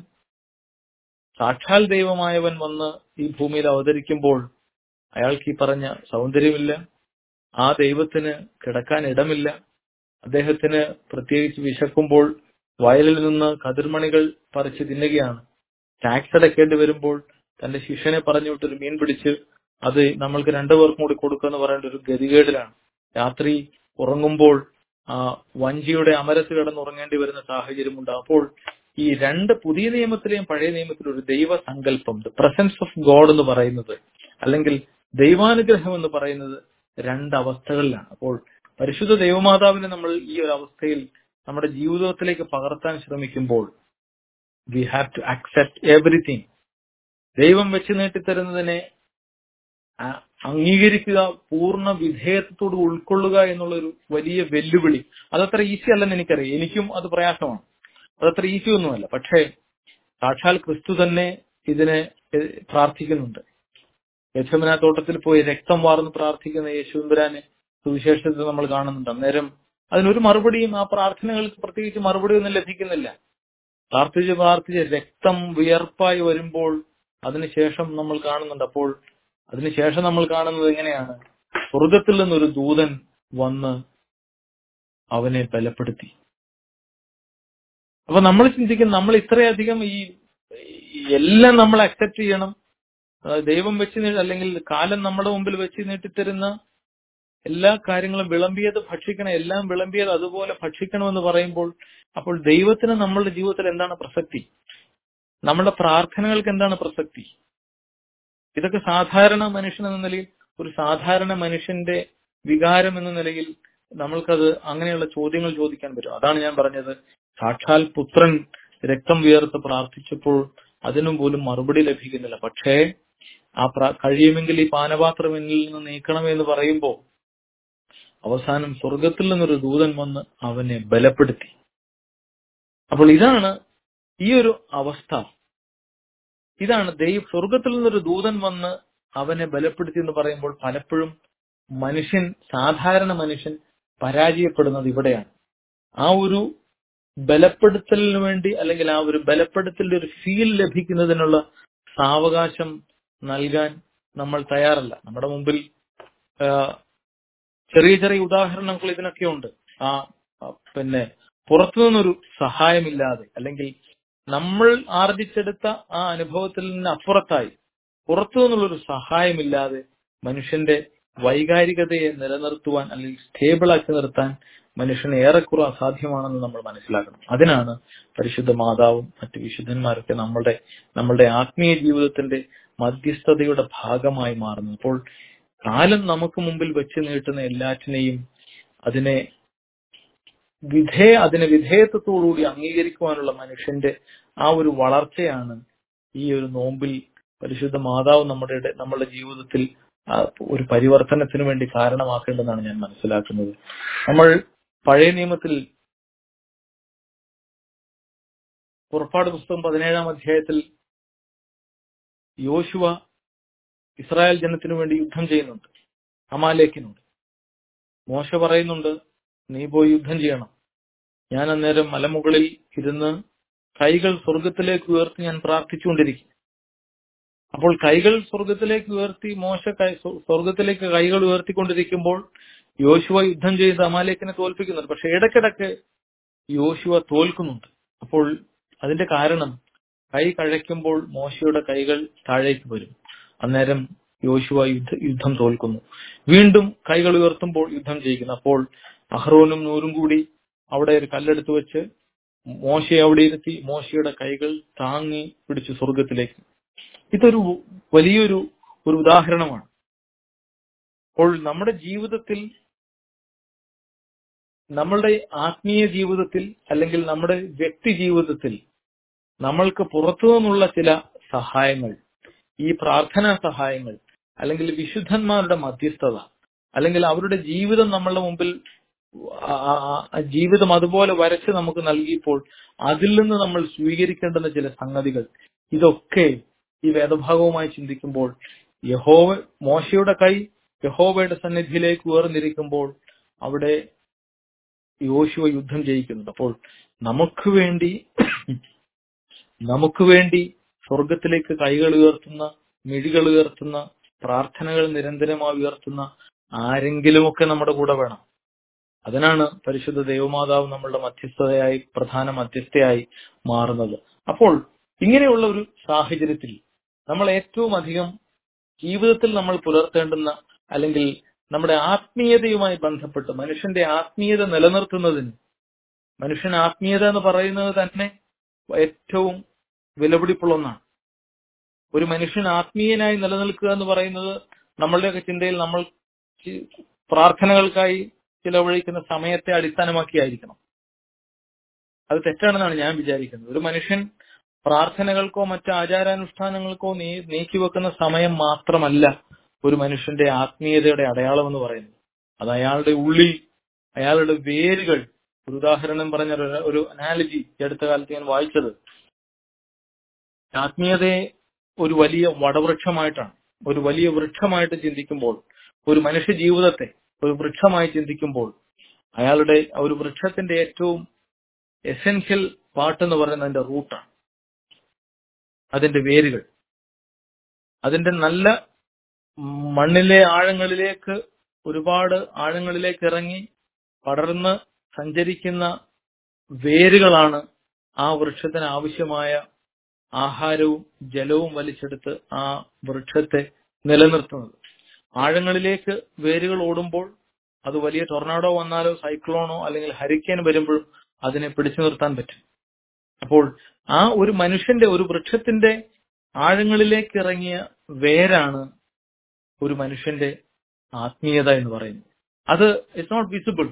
സാക്ഷാൽ ദൈവമായവൻ വന്ന് ഈ ഭൂമിയിൽ അവതരിക്കുമ്പോൾ അയാൾക്ക് ഈ പറഞ്ഞ സൗന്ദര്യമില്ല ആ ദൈവത്തിന് കിടക്കാൻ ഇടമില്ല അദ്ദേഹത്തിന് പ്രത്യേകിച്ച് വിശക്കുമ്പോൾ വയലിൽ നിന്ന് കതിർമണികൾ പറിച്ച് തിന്നുകയാണ് ടാക്സ് അടയ്ക്കേണ്ടി വരുമ്പോൾ തന്റെ ശിഷ്യനെ പറഞ്ഞു വിട്ടൊരു മീൻ പിടിച്ച് അത് നമ്മൾക്ക് രണ്ടുപേർക്കും കൂടി കൊടുക്കുക എന്ന് പറയേണ്ട ഒരു ഗതികേടിലാണ് രാത്രി ഉറങ്ങുമ്പോൾ ആ വഞ്ചിയുടെ അമരത്ത് കിടന്ന് ഉറങ്ങേണ്ടി വരുന്ന സാഹചര്യമുണ്ട് അപ്പോൾ ഈ രണ്ട് പുതിയ നിയമത്തിലെയും പഴയ നിയമത്തിലും ഒരു ദൈവ സങ്കല്പം ദ പ്രസൻസ് ഓഫ് ഗോഡ് എന്ന് പറയുന്നത് അല്ലെങ്കിൽ ദൈവാനുഗ്രഹം എന്ന് പറയുന്നത് രണ്ട് അവസ്ഥകളിലാണ് അപ്പോൾ പരിശുദ്ധ ദൈവമാതാവിനെ നമ്മൾ ഈ ഒരു അവസ്ഥയിൽ നമ്മുടെ ജീവിതത്തിലേക്ക് പകർത്താൻ ശ്രമിക്കുമ്പോൾ we have to accept everything ദൈവം വെച്ച് നീട്ടിത്തരുന്നതിനെ അ- അംഗീകരിക്കുക പൂർണ്ണ വിധേയത്വത്തോട് ഉൾക്കൊള്ളുക എന്നുള്ള ഒരു വലിയ വെല്ലുവിളി അതത്ര ഈസി അല്ലെന്ന് എനിക്കറിയാം എനിക്കും അത് പ്രയാസമാണ് അതത്ര ഈസി ഒന്നുമല്ല പക്ഷേ സാക്ഷാൽ ക്രിസ്തു തന്നെ ഇതിനെ എ- പ്രാർത്ഥിക്കുന്നുണ്ട് യശോമന തോട്ടത്തിൽ പോയി രക്തം വാർന്ന് പ്രാർത്ഥിക്കുന്ന യേശുവിൻപുരാനെ സുവിശേഷത്തിൽ നമ്മൾ കാണുന്നുണ്ട് അന്നേരം അതിനൊരു മറുപടിയും ആ പ്രാർത്ഥനകൾക്ക് പ്രത്യേകിച്ച് മറുപടി ഒന്നും ലഭിക്കുന്നില്ല പ്രാർത്ഥിച്ച് പ്രാർത്ഥിച്ച് രക്തം വിയർപ്പായി വരുമ്പോൾ അതിനുശേഷം നമ്മൾ കാണുന്നുണ്ട് അപ്പോൾ അതിനുശേഷം നമ്മൾ കാണുന്നത് എങ്ങനെയാണ് സ്വർഗത്തിൽ നിന്നൊരു ദൂതൻ വന്ന് അവനെ ബലപ്പെടുത്തി അപ്പൊ നമ്മൾ ചിന്തിക്കും നമ്മൾ ഇത്രയധികം ഈ ഈ എല്ലാം നമ്മൾ അക്സെപ്റ്റ് ചെയ്യണം ആ, ദൈവം വെച്ച് നീ- അല്ലെങ്കിൽ കാലം നമ്മുടെ മുമ്പിൽ വെച്ച് നീട്ടിത്തരുന്ന എല്ലാ കാര്യങ്ങളും വിളമ്പിയത് ഭക്ഷിക്കണം എല്ലാം വിളമ്പിയത് അതുപോലെ ഭക്ഷിക്കണമെന്ന് പറയുമ്പോൾ അപ്പോൾ ദൈവത്തിന് നമ്മളുടെ ജീവിതത്തിൽ എന്താണ് പ്രസക്തി നമ്മുടെ പ്രാർത്ഥനകൾക്ക് എന്താണ് പ്രസക്തി ഇതൊക്കെ സാധാരണ മനുഷ്യൻ എന്ന നിലയിൽ ഒരു സാധാരണ മനുഷ്യന്റെ വികാരം എന്ന നിലയിൽ നമ്മൾക്കത് അങ്ങനെയുള്ള ചോദ്യങ്ങൾ ചോദിക്കാൻ പറ്റും അതാണ് ഞാൻ പറഞ്ഞത് സാക്ഷാൽ പുത്രൻ രക്തം വിയർത്ത് പ്രാർത്ഥിച്ചപ്പോൾ അതിനും പോലും മറുപടി ലഭിക്കുന്നില്ല പക്ഷേ ആ പ്ര- കഴിയുമെങ്കിൽ ഈ പാനപാത്രം എന്നിൽ നിന്ന് നീക്കണമേ എന്ന് പറയുമ്പോൾ അവസാനം സ്വർഗത്തിൽ നിന്നൊരു ദൂതൻ വന്ന് അവനെ ബലപ്പെടുത്തി അപ്പോൾ ഇതാണ് ഈ ഒരു അവസ്ഥ ഇതാണ് ദൈവ സ്വർഗത്തിൽ നിന്നൊരു ദൂതൻ വന്ന് അവനെ ബലപ്പെടുത്തി എന്ന് പറയുമ്പോൾ പലപ്പോഴും മനുഷ്യൻ സാധാരണ മനുഷ്യൻ പരാജയപ്പെടുന്നത് ഇവിടെയാണ് ആ ഒരു ബലപ്പെടുത്തലിന് വേണ്ടി അല്ലെങ്കിൽ ആ ഒരു ബലപ്പെടുത്തലിന്റെ ഒരു ഫീൽ ലഭിക്കുന്നതിനുള്ള സാവകാശം നൽകാൻ നമ്മൾ തയ്യാറല്ല നമ്മുടെ മുമ്പിൽ ആ, ചെറിയ ചെറിയ ഉദാഹരണങ്ങൾ ഇതിനൊക്കെ ഉണ്ട് ആ ആ, പിന്നെ പുറത്തുനിന്നൊരു സഹായമില്ലാതെ അല്ലെങ്കിൽ നമ്മൾ ആർജിച്ചെടുത്ത ആ അനുഭവത്തിൽ നിന്ന് അപ്പുറത്തായി പുറത്തു നിന്നുള്ളൊരു സഹായമില്ലാതെ മനുഷ്യന്റെ വൈകാരികതയെ നിലനിർത്തുവാൻ അല്ലെങ്കിൽ സ്റ്റേബിൾ ആക്കി നിർത്താൻ മനുഷ്യന് ഏറെക്കുറെ അസാധ്യമാണെന്ന് നമ്മൾ മനസ്സിലാക്കണം അതിനാണ് പരിശുദ്ധ മാതാവും മറ്റു വിശുദ്ധന്മാരൊക്കെ നമ്മളുടെ നമ്മളുടെ ആത്മീയ ജീവിതത്തിന്റെ മധ്യസ്ഥതയുടെ ഭാഗമായി മാറുന്നത് അപ്പോൾ കാലം നമുക്ക് മുമ്പിൽ വെച്ച് നീട്ടുന്ന എല്ലാറ്റിനെയും അതിനെ വിധേയ അതിനെ വിധേയത്വത്തോടുകൂടി അംഗീകരിക്കുവാനുള്ള മനുഷ്യന്റെ ആ ഒരു വളർച്ചയാണ് ഈ ഒരു നോമ്പിൽ പരിശുദ്ധ മാതാവ് നമ്മുടെ ഇട- നമ്മുടെ ജീവിതത്തിൽ ആ ഒരു പരിവർത്തനത്തിന് വേണ്ടി കാരണമാക്കേണ്ടതെന്നാണ് ഞാൻ മനസ്സിലാക്കുന്നത് നമ്മൾ പഴയ നിയമത്തിൽ പുറപ്പാട് പുസ്തകം പതിനേഴാം അധ്യായത്തിൽ യോശുവ ഇസ്രായേൽ ജനത്തിനു വേണ്ടി യുദ്ധം ചെയ്യുന്നുണ്ട് അമാലേക്കിനോട് മോശ പറയുന്നുണ്ട് നീ പോയി യുദ്ധം ചെയ്യണം ഞാൻ അന്നേരം മലമുകളിൽ ഇരുന്ന് കൈകൾ സ്വർഗത്തിലേക്ക് ഉയർത്തി ഞാൻ പ്രാർത്ഥിച്ചുകൊണ്ടിരിക്കും അപ്പോൾ കൈകൾ സ്വർഗത്തിലേക്ക് ഉയർത്തി മോശ കൈ- സ്വ- സ്വർഗത്തിലേക്ക് കൈകൾ ഉയർത്തിക്കൊണ്ടിരിക്കുമ്പോൾ യോശുവ യുദ്ധം ചെയ്ത് അമാലേക്കിനെ തോൽപ്പിക്കുന്നുണ്ട് പക്ഷെ ഇടയ്ക്കിടയ്ക്ക് യോശുവ തോൽക്കുന്നുണ്ട് അപ്പോൾ അതിന്റെ കാരണം കൈ കഴയ്ക്കുമ്പോൾ മോശയുടെ കൈകൾ താഴേക്ക് വരും അന്നേരം യോശുവ യുദ്ധ യുദ്ധം തോൽക്കുന്നു വീണ്ടും കൈകൾ ഉയർത്തുമ്പോൾ യുദ്ധം ജയിക്കുന്നു അപ്പോൾ അഹ്റോനും നൂറും കൂടി അവിടെ ഒരു കല്ലെടുത്ത് വെച്ച് മോശയെ അവിടെ ഇരുത്തി മോശയുടെ കൈകൾ താങ്ങി പിടിച്ചു സ്വർഗത്തിലേക്ക് ഇതൊരു വലിയൊരു ഒരു ഉദാഹരണമാണ് അപ്പോൾ നമ്മുടെ ജീവിതത്തിൽ നമ്മളുടെ ആത്മീയ ജീവിതത്തിൽ അല്ലെങ്കിൽ നമ്മുടെ വ്യക്തി ജീവിതത്തിൽ നമ്മൾക്ക് പുറത്തു നിന്നുള്ള ചില സഹായങ്ങൾ ഈ പ്രാർത്ഥനാ സഹായങ്ങൾ അല്ലെങ്കിൽ വിശുദ്ധന്മാരുടെ മധ്യസ്ഥത അല്ലെങ്കിൽ അവരുടെ ജീവിതം നമ്മളുടെ മുമ്പിൽ ആ- ആ- ആ ജീവിതം അതുപോലെ വരച്ച് നമുക്ക് നൽകിയപ്പോൾ അതിൽ നിന്ന് നമ്മൾ സ്വീകരിക്കേണ്ടുന്ന ചില സംഗതികൾ ഇതൊക്കെ ഈ വേദഭാഗവുമായി ചിന്തിക്കുമ്പോൾ യഹോവ മോശയുടെ കൈ യഹോവയുടെ സന്നിധിയിലേക്ക് ഉയർന്നിരിക്കുമ്പോൾ അവിടെ യോശുവ യുദ്ധം ജയിക്കുന്നത് അപ്പോൾ നമുക്ക് വേണ്ടി നമുക്ക് വേണ്ടി സ്വർഗത്തിലേക്ക് കൈകൾ ഉയർത്തുന്ന മിഴികൾ ഉയർത്തുന്ന പ്രാർത്ഥനകൾ നിരന്തരമായി ഉയർത്തുന്ന ആരെങ്കിലുമൊക്കെ നമ്മുടെ കൂടെ വേണം അതിനാണ് പരിശുദ്ധ ദൈവമാതാവ് നമ്മളുടെ മധ്യസ്ഥതയായി പ്രധാന മധ്യസ്ഥയായി മാറുന്നത് അപ്പോൾ ഇങ്ങനെയുള്ള ഒരു സാഹചര്യത്തിൽ നമ്മൾ ഏറ്റവും അധികം ജീവിതത്തിൽ നമ്മൾ പുലർത്തേണ്ടുന്ന അല്ലെങ്കിൽ നമ്മുടെ ആത്മീയതയുമായി ബന്ധപ്പെട്ട് മനുഷ്യന്റെ ആത്മീയത നിലനിർത്തുന്നതിന് മനുഷ്യൻ ആത്മീയത എന്ന് പറയുന്നത് തന്നെ ഏറ്റവും വിലപിടിപ്പുള്ള ഒന്നാണ് ഒരു മനുഷ്യൻ ആത്മീയനായി നിലനിൽക്കുക എന്ന് പറയുന്നത് നമ്മളുടെയൊക്കെ ചിന്തയിൽ നമ്മൾ ചി- പ്രാർത്ഥനകൾക്കായി ചിലവഴിക്കുന്ന സമയത്തെ അടിസ്ഥാനമാക്കിയായിരിക്കണം അത് തെറ്റാണെന്നാണ് ഞാൻ വിചാരിക്കുന്നത് ഒരു മനുഷ്യൻ പ്രാർത്ഥനകൾക്കോ മറ്റ് ആചാരാനുഷ്ഠാനങ്ങൾക്കോ നീ നീക്കിവെക്കുന്ന സമയം മാത്രമല്ല ഒരു മനുഷ്യന്റെ ആത്മീയതയുടെ അടയാളം എന്ന് പറയുന്നത് അത് അയാളുടെ ഉള്ളിൽ അയാളുടെ വേരുകൾ ഒരു ഉദാഹരണം പറഞ്ഞ ഒരു- ഒരു അനാലജി ഈ അടുത്ത കാലത്ത് ഞാൻ വായിച്ചത് ആത്മീയതയെ ഒരു വലിയ വടവൃക്ഷമായിട്ടാണ് ഒരു വലിയ വൃക്ഷമായിട്ട് ചിന്തിക്കുമ്പോൾ ഒരു മനുഷ്യ ജീവിതത്തെ ഒരു വൃക്ഷമായി ചിന്തിക്കുമ്പോൾ അയാളുടെ ആ ഒരു വൃക്ഷത്തിന്റെ ഏറ്റവും എസെൻഷ്യൽ പാർട്ട് എന്ന് പറയുന്നത് അതിന്റെ റൂട്ടാണ് അതിന്റെ വേരുകൾ അതിന്റെ നല്ല മണ്ണിലെ ആഴങ്ങളിലേക്ക് ഒരുപാട് ആഴങ്ങളിലേക്ക് ഇറങ്ങി പടർന്ന് സഞ്ചരിക്കുന്ന വേരുകളാണ് ആ വൃക്ഷത്തിന് ആവശ്യമായ ആഹാരവും ജലവും വലിച്ചെടുത്ത് ആ വൃക്ഷത്തെ നിലനിർത്തുന്നത് ആഴങ്ങളിലേക്ക് വേരുകൾ ഓടുമ്പോൾ അത് വലിയ ടൊർണാഡോ വന്നാലോ സൈക്ലോണോ അല്ലെങ്കിൽ ഹരിക്കേൻ വരുമ്പോഴും അതിനെ പിടിച്ചു നിർത്താൻ പറ്റും അപ്പോൾ ആ ഒരു മനുഷ്യന്റെ ഒരു വൃക്ഷത്തിന്റെ ആഴങ്ങളിലേക്ക് ഇറങ്ങിയ വേരാണ് ഒരു മനുഷ്യന്റെ ആത്മീയത എന്ന് പറയുന്നത് അത് ഇറ്റ്സ് നോട്ട് വിസിബിൾ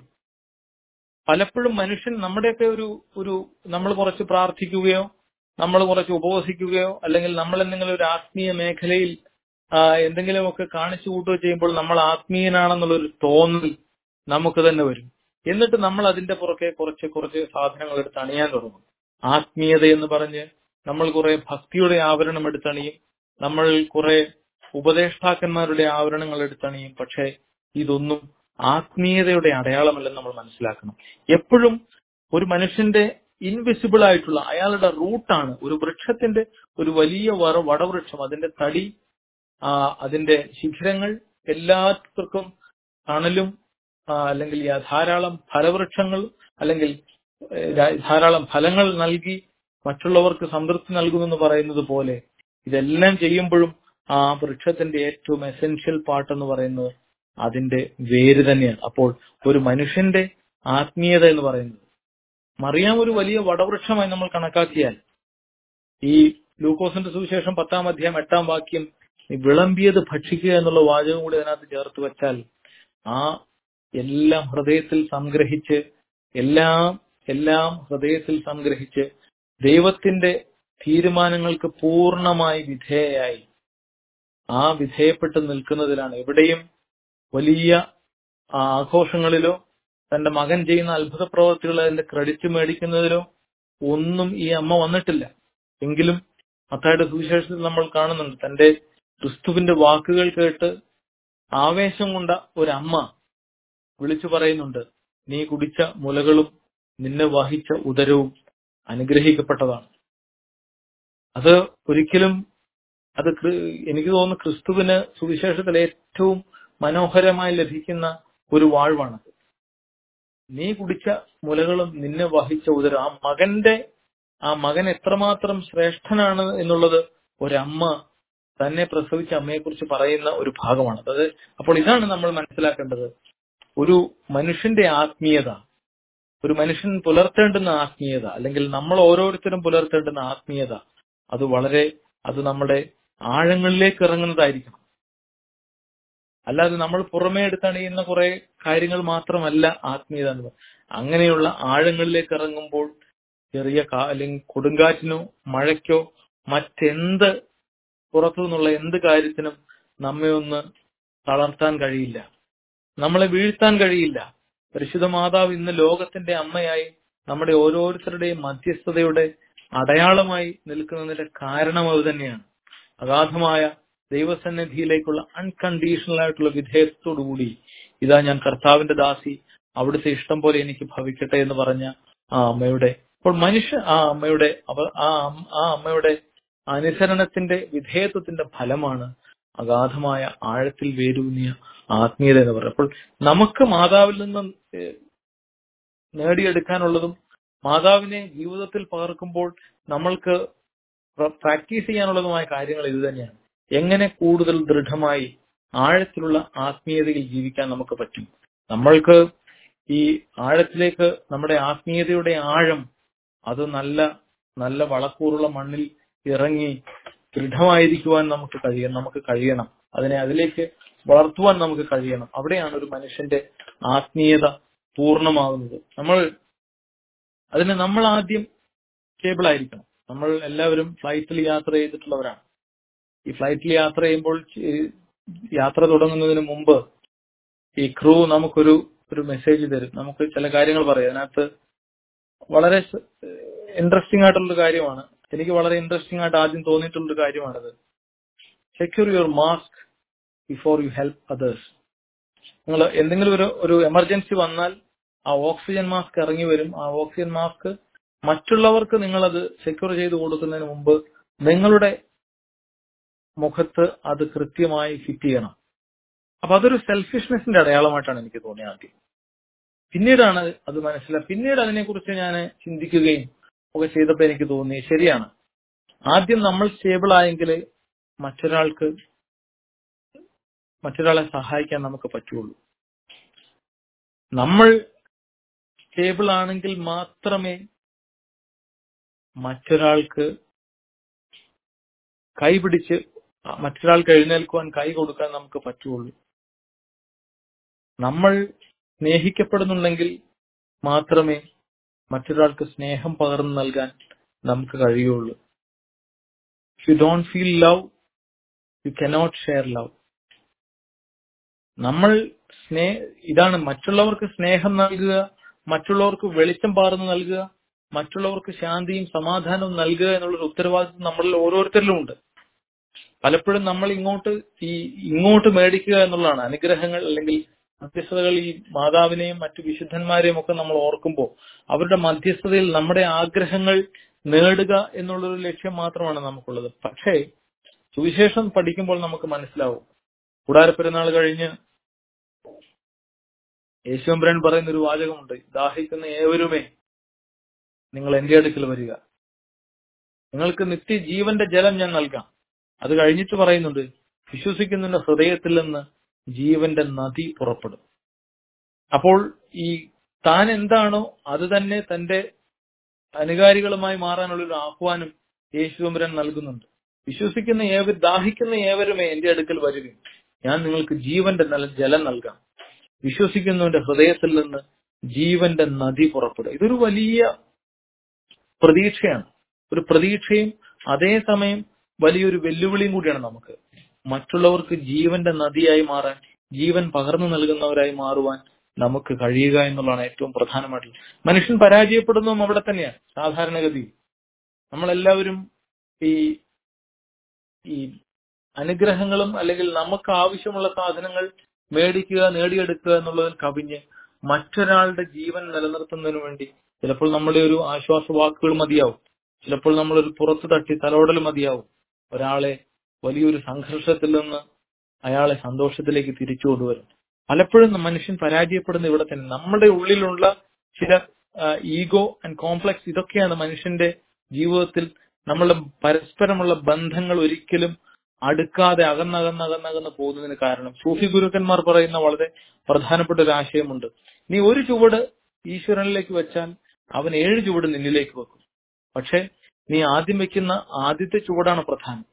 പലപ്പോഴും മനുഷ്യൻ നമ്മുടെയൊക്കെ ഒരു ഒരു നമ്മൾ കുറച്ച് പ്രാർത്ഥിക്കുകയോ നമ്മൾ കുറച്ച് ഉപവസിക്കുകയോ അല്ലെങ്കിൽ നമ്മൾ എന്തെങ്കിലും ഒരു ആത്മീയ മേഖലയിൽ ആ, എന്തെങ്കിലുമൊക്കെ കാണിച്ചു കൂട്ടുകയോ ചെയ്യുമ്പോൾ നമ്മൾ ആത്മീയനാണെന്നുള്ളൊരു തോന്നൽ നമുക്ക് തന്നെ വരും എന്നിട്ട് നമ്മൾ അതിന്റെ പുറകെ കുറച്ച് കുറച്ച് സാധനങ്ങൾ എടുത്ത് അണിയാൻ തുടങ്ങും ആത്മീയത എന്ന് പറഞ്ഞ് നമ്മൾ കുറെ ഭക്തിയുടെ ആവരണം എടുത്തണിയും നമ്മൾ കുറെ ഉപദേഷ്ടാക്കന്മാരുടെ ആവരണങ്ങൾ എടുത്തണിയും പക്ഷെ ഇതൊന്നും ആത്മീയതയുടെ അടയാളമല്ലെന്ന് നമ്മൾ മനസ്സിലാക്കണം എപ്പോഴും ഒരു മനുഷ്യന്റെ ഇൻവിസിബിൾ ആയിട്ടുള്ള അയാളുടെ റൂട്ടാണ് ഒരു വൃക്ഷത്തിന്റെ ഒരു വലിയ വറ വടവൃക്ഷം അതിന്റെ തടി ആ, അതിന്റെ ശിഖരങ്ങൾ എല്ലാവർക്കും തണലും ആ, അല്ലെങ്കിൽ ഈ ധാരാളം ഫലവൃക്ഷങ്ങൾ അല്ലെങ്കിൽ ഏഹ്, ധാ- ധാരാളം ഫലങ്ങൾ നൽകി മറ്റുള്ളവർക്ക് സംതൃപ്തി നൽകുമെന്ന് പറയുന്നത് പോലെ ഇതെല്ലാം ചെയ്യുമ്പോഴും ആ വൃക്ഷത്തിന്റെ ഏറ്റവും എസെൻഷ്യൽ പാർട്ട് എന്ന് പറയുന്നത് അതിന്റെ വേര് തന്നെയാണ് അപ്പോൾ ഒരു മനുഷ്യന്റെ ആത്മീയത എന്ന് പറയുന്നത് മറിയാം ഒരു വലിയ വടവൃക്ഷമായി നമ്മൾ കണക്കാക്കിയാൽ ഈ ലൂക്കോസിന്റെ സുവിശേഷം പത്താം അധ്യായം എട്ടാം വാക്യം ഈ വിളമ്പിയത് ഭക്ഷിക്കുക എന്നുള്ള വാചകം കൂടി അതിനകത്ത് ചേർത്ത് വെച്ചാൽ ആ എല്ലാം ഹൃദയത്തിൽ സംഗ്രഹിച്ച് എല്ലാം എല്ലാം ഹൃദയത്തിൽ സംഗ്രഹിച്ച് ദൈവത്തിന്റെ തീരുമാനങ്ങൾക്ക് പൂർണ്ണമായി വിധേയയായി ആ വിധേയപ്പെട്ട് നിൽക്കുന്നതിലാണ് എവിടെയും വലിയ ആഘോഷങ്ങളിലോ തന്റെ മകൻ ചെയ്യുന്ന അത്ഭുത പ്രവർത്തികൾ അതിന്റെ ക്രെഡിറ്റ് മേടിക്കുന്നതിലോ ഒന്നും ഈ അമ്മ വന്നിട്ടില്ല എങ്കിലും മത്തായുടെ സുവിശേഷത്തിൽ നമ്മൾ കാണുന്നുണ്ട് തന്റെ ക്രിസ്തുവിന്റെ വാക്കുകൾ കേട്ട് ആവേശം കൊണ്ട ഒരമ്മ വിളിച്ചു പറയുന്നുണ്ട് നീ കുടിച്ച മുലകളും നിന്നെ വഹിച്ച ഉദരവും അനുഗ്രഹിക്കപ്പെട്ടതാണ് അത് ഒരിക്കലും അത് ക്രി- എനിക്ക് തോന്നുന്നു ക്രിസ്തുവിന് സുവിശേഷത്തിൽ ഏറ്റവും മനോഹരമായി ലഭിക്കുന്ന ഒരു വാഴ്വാണ് നീ കുടിച്ച മുലകളും നിന്നെ വഹിച്ച ഉദരം ആ മകന്റെ ആ മകൻ എത്രമാത്രം ശ്രേഷ്ഠനാണ് എന്നുള്ളത് ഒരമ്മ തന്നെ പ്രസവിച്ച അമ്മയെക്കുറിച്ച് പറയുന്ന ഒരു ഭാഗമാണ് അത് അപ്പോൾ ഇതാണ് നമ്മൾ മനസ്സിലാക്കേണ്ടത് ഒരു മനുഷ്യന്റെ ആത്മീയത ഒരു മനുഷ്യൻ പുലർത്തേണ്ടുന്ന ആത്മീയത അല്ലെങ്കിൽ നമ്മൾ ഓരോരുത്തരും പുലർത്തേണ്ടുന്ന ആത്മീയത അത് വളരെ അത് നമ്മുടെ ആഴങ്ങളിലേക്ക് ഇറങ്ങുന്നതായിരിക്കണം അല്ലാതെ നമ്മൾ പുറമേ എടുത്തണിയുന്ന കുറെ കാര്യങ്ങൾ മാത്രമല്ല ആത്മീയത എന്ന് പറയുന്നത്. അങ്ങനെയുള്ള ആഴങ്ങളിലേക്ക് ഇറങ്ങുമ്പോൾ ചെറിയ കാ അല്ലെങ്കിൽ കൊടുങ്കാറ്റിനോ മഴയ്ക്കോ മറ്റെന്ത് പുറത്തു നിന്നുള്ള എന്ത് കാര്യത്തിനും നമ്മെ ഒന്ന് തളർത്താൻ കഴിയില്ല നമ്മളെ വീഴ്ത്താൻ കഴിയില്ല പരിശുദ്ധ മാതാവ് ഇന്ന് ലോകത്തിന്റെ അമ്മയായി നമ്മുടെ ഓരോരുത്തരുടെയും മധ്യസ്ഥതയുടെ അടയാളമായി നിൽക്കുന്നതിന്റെ കാരണം അത് തന്നെയാണ് അഗാധമായ ദൈവസന്നിധിയിലേക്കുള്ള അൺകണ്ടീഷണൽ ആയിട്ടുള്ള വിധേയത്തോടുകൂടി ഇതാ ഞാൻ കർത്താവിന്റെ ദാസി അവിടുത്തെ ഇഷ്ടം പോലെ എനിക്ക് ഭവിക്കട്ടെ എന്ന് പറഞ്ഞ ആ അമ്മയുടെ അപ്പോൾ മനുഷ്യ ആ അമ്മയുടെ അവ- ആ അം- ആ അമ്മയുടെ അനുസരണത്തിന്റെ വിധേയത്വത്തിന്റെ ഫലമാണ് അഗാധമായ ആഴത്തിൽ വേരൂന്നിയ ആത്മീയത എന്ന് പറയുന്നത് അപ്പോൾ നമുക്ക് മാതാവിൽ നിന്നും ഏഹ്, നേടിയെടുക്കാനുള്ളതും മാതാവിനെ ജീവിതത്തിൽ പകർക്കുമ്പോൾ നമ്മൾക്ക് പ്ര- പ്രാക്ടീസ് ചെയ്യാനുള്ളതുമായ കാര്യങ്ങൾ ഇത് തന്നെയാണ് എങ്ങനെ കൂടുതൽ ദൃഢമായി ആഴത്തിലുള്ള ആത്മീയതയിൽ ജീവിക്കാൻ നമുക്ക് പറ്റും നമ്മൾക്ക് ഈ ആഴത്തിലേക്ക് നമ്മുടെ ആത്മീയതയുടെ ആഴം അത് നല്ല നല്ല വളക്കൂറുള്ള മണ്ണിൽ ഇറങ്ങി ദൃഢമായിരിക്കുവാൻ നമുക്ക് കഴിയണം നമുക്ക് കഴിയണം അതിനെ അതിലേക്ക് വളർത്തുവാൻ നമുക്ക് കഴിയണം അവിടെയാണ് ഒരു മനുഷ്യന്റെ ആത്മീയത പൂർണ്ണമാകുന്നത് നമ്മൾ അതിന് നമ്മൾ ആദ്യം സ്റ്റേബിൾ ആയിരിക്കണം നമ്മൾ എല്ലാവരും ഫ്ലൈറ്റിൽ യാത്ര ചെയ്തിട്ടുള്ളവരാണ് ഈ ഫ്ലൈറ്റിൽ യാത്ര ചെയ്യുമ്പോൾ ചി- യാത്ര തുടങ്ങുന്നതിന് മുമ്പ് ഈ ക്രൂ നമുക്കൊരു ഒരു മെസ്സേജ് തരും നമുക്ക് ചില കാര്യങ്ങൾ പറയും അതിനകത്ത് വളരെ ഇൻട്രസ്റ്റിംഗ് ആയിട്ടുള്ളൊരു കാര്യമാണ് എനിക്ക് വളരെ ഇൻട്രസ്റ്റിംഗ് ആയിട്ട് ആദ്യം തോന്നിയിട്ടുള്ളൊരു കാര്യമാണത് secure your mask before you help others നിങ്ങൾ എന്തെങ്കിലും ഒരു ഒരു എമർജൻസി വന്നാൽ ആ ഓക്സിജൻ മാസ്ക് ഇറങ്ങി വരും ആ ഓക്സിജൻ മാസ്ക് മറ്റുള്ളവർക്ക് നിങ്ങളത് സെക്യൂർ ചെയ്ത് കൊടുക്കുന്നതിന് മുമ്പ് നിങ്ങളുടെ മുഖത്ത് അത് കൃത്യമായി ഫിറ്റ് ചെയ്യണം അപ്പൊ അതൊരു സെൽഫിഷ്നെസിന്റെ അടയാളമായിട്ടാണ് എനിക്ക് തോന്നിയത് ആദ്യം പിന്നീടാണ് അത് മനസ്സിലാക്കി പിന്നീട് അതിനെക്കുറിച്ച് ഞാൻ ചിന്തിക്കുകയും ഒക്കെ ചെയ്തപ്പോൾ എനിക്ക് തോന്നി ശരിയാണ് ആദ്യം നമ്മൾ സ്റ്റേബിൾ ആയെങ്കിൽ മറ്റൊരാൾക്ക് മറ്റൊരാളെ സഹായിക്കാൻ നമുക്ക് പറ്റുള്ളൂ നമ്മൾ സ്റ്റേബിൾ ആണെങ്കിൽ മാത്രമേ മറ്റൊരാൾക്ക് കൈപിടിച്ച് മറ്റൊരാൾക്ക് എഴുന്നേൽക്കുവാൻ കൈ കൊടുക്കാൻ നമുക്ക് പറ്റുള്ളൂ നമ്മൾ സ്നേഹിക്കപ്പെടുന്നുണ്ടെങ്കിൽ മാത്രമേ മറ്റൊരാൾക്ക് സ്നേഹം പകർന്നു നൽകാൻ നമുക്ക് കഴിയുള്ളൂ if you don't feel love you cannot share love നമ്മൾ സ്നേ ഇതാണ് മറ്റുള്ളവർക്ക് സ്നേഹം നൽകുക മറ്റുള്ളവർക്ക് വെളിച്ചം പകർന്നു നൽകുക മറ്റുള്ളവർക്ക് ശാന്തിയും സമാധാനവും നൽകുക എന്നുള്ളൊരു ഉത്തരവാദിത്വം നമ്മളിൽ ഓരോരുത്തരിലും ഉണ്ട് പലപ്പോഴും നമ്മൾ ഇങ്ങോട്ട് ഈ ഇങ്ങോട്ട് മേടിക്കുക എന്നുള്ളതാണ് അനുഗ്രഹങ്ങൾ അല്ലെങ്കിൽ മധ്യസ്ഥതകൾ ഈ മാതാവിനെയും മറ്റു വിശുദ്ധന്മാരെയും ഒക്കെ നമ്മൾ ഓർക്കുമ്പോൾ അവരുടെ മധ്യസ്ഥതയിൽ നമ്മുടെ ആഗ്രഹങ്ങൾ നേടുക എന്നുള്ളൊരു ലക്ഷ്യം മാത്രമാണ് നമുക്കുള്ളത് പക്ഷേ സുവിശേഷം പഠിക്കുമ്പോൾ നമുക്ക് മനസ്സിലാവും കൂടാരപ്പെരുന്നാൾ കഴിഞ്ഞ് യേശുമ്പരൻ പറയുന്ന ഒരു വാചകമുണ്ട് ദാഹിക്കുന്ന ഏവരുമേ നിങ്ങൾ എന്റെ അടുക്കൽ വരിക നിങ്ങൾക്ക് നിത്യജീവന്റെ ജലം ഞാൻ നൽകാം അത് കഴിഞ്ഞിട്ട് പറയുന്നുണ്ട് വിശ്വസിക്കുന്നതിന്റെ ഹൃദയത്തിൽ നിന്ന് ജീവന്റെ നദി പുറപ്പെടും അപ്പോൾ ഈ താൻ എന്താണോ അത് തന്നെ തന്റെ അനുകാരികളുമായി മാറാനുള്ള ഒരു ആഹ്വാനം യേശുവമ്പരൻ നൽകുന്നുണ്ട് വിശ്വസിക്കുന്ന ഏവർ ദാഹിക്കുന്ന ഏവരുമേ എന്റെ അടുക്കൽ വരികയും ഞാൻ നിങ്ങൾക്ക് ജീവന്റെ നല- ജലം നൽകാം വിശ്വസിക്കുന്നവന്റെ ഹൃദയത്തിൽ നിന്ന് ജീവന്റെ നദി പുറപ്പെടും ഇതൊരു വലിയ പ്രതീക്ഷയാണ് ഒരു പ്രതീക്ഷയും അതേസമയം വലിയൊരു വെല്ലുവിളിയും കൂടിയാണ് നമുക്ക് മറ്റുള്ളവർക്ക് ജീവന്റെ നദിയായി മാറാൻ ജീവൻ പകർന്നു നൽകുന്നവരായി മാറുവാൻ നമുക്ക് കഴിയുക എന്നുള്ളതാണ് ഏറ്റവും പ്രധാനമായിട്ടുള്ളത് മനുഷ്യൻ പരാജയപ്പെടുന്നതും അവിടെ തന്നെയാണ് സാധാരണഗതി നമ്മളെല്ലാവരും ഈ ഈ അനുഗ്രഹങ്ങളും അല്ലെങ്കിൽ നമുക്ക് ആവശ്യമുള്ള സാധനങ്ങൾ മേടിക്കുക നേടിയെടുക്കുക എന്നുള്ളതിൽ കവിഞ്ഞ് മറ്റൊരാളുടെ ജീവൻ നിലനിർത്തുന്നതിന് വേണ്ടി ചിലപ്പോൾ നമ്മുടെ ഒരു ആശ്വാസ വാക്കുകൾ മതിയാവും ചിലപ്പോൾ നമ്മളൊരു പുറത്ത് തട്ടി തലോടൽ മതിയാവും ഒരാളെ വലിയൊരു സംഘർഷത്തിൽ നിന്ന് അയാളെ സന്തോഷത്തിലേക്ക് തിരിച്ചു കൊണ്ടുവരും പലപ്പോഴും മനുഷ്യൻ പരാജയപ്പെടുന്ന ഇവിടെ തന്നെ നമ്മുടെ ഉള്ളിലുള്ള ചില ഈഗോ ആൻഡ് കോംപ്ലക്സ് ഇതൊക്കെയാണ് മനുഷ്യന്റെ ജീവിതത്തിൽ നമ്മളുടെ പരസ്പരമുള്ള ബന്ധങ്ങൾ ഒരിക്കലും അടുക്കാതെ അകന്നകന്നകന്നകന്ന് പോകുന്നതിന് കാരണം സൂഫി ഗുരുക്കന്മാർ പറയുന്ന വളരെ പ്രധാനപ്പെട്ട ഒരു ആശയമുണ്ട് നീ ഒരു ചുവട് ഈശ്വരനിലേക്ക് വെച്ചാൽ അവൻ ഏഴ് ചുവട് നിന്നിലേക്ക് വെക്കും പക്ഷെ നീ ആദ്യം വെക്കുന്ന ആദ്യത്തെ ചുവടാണ് പ്രധാനം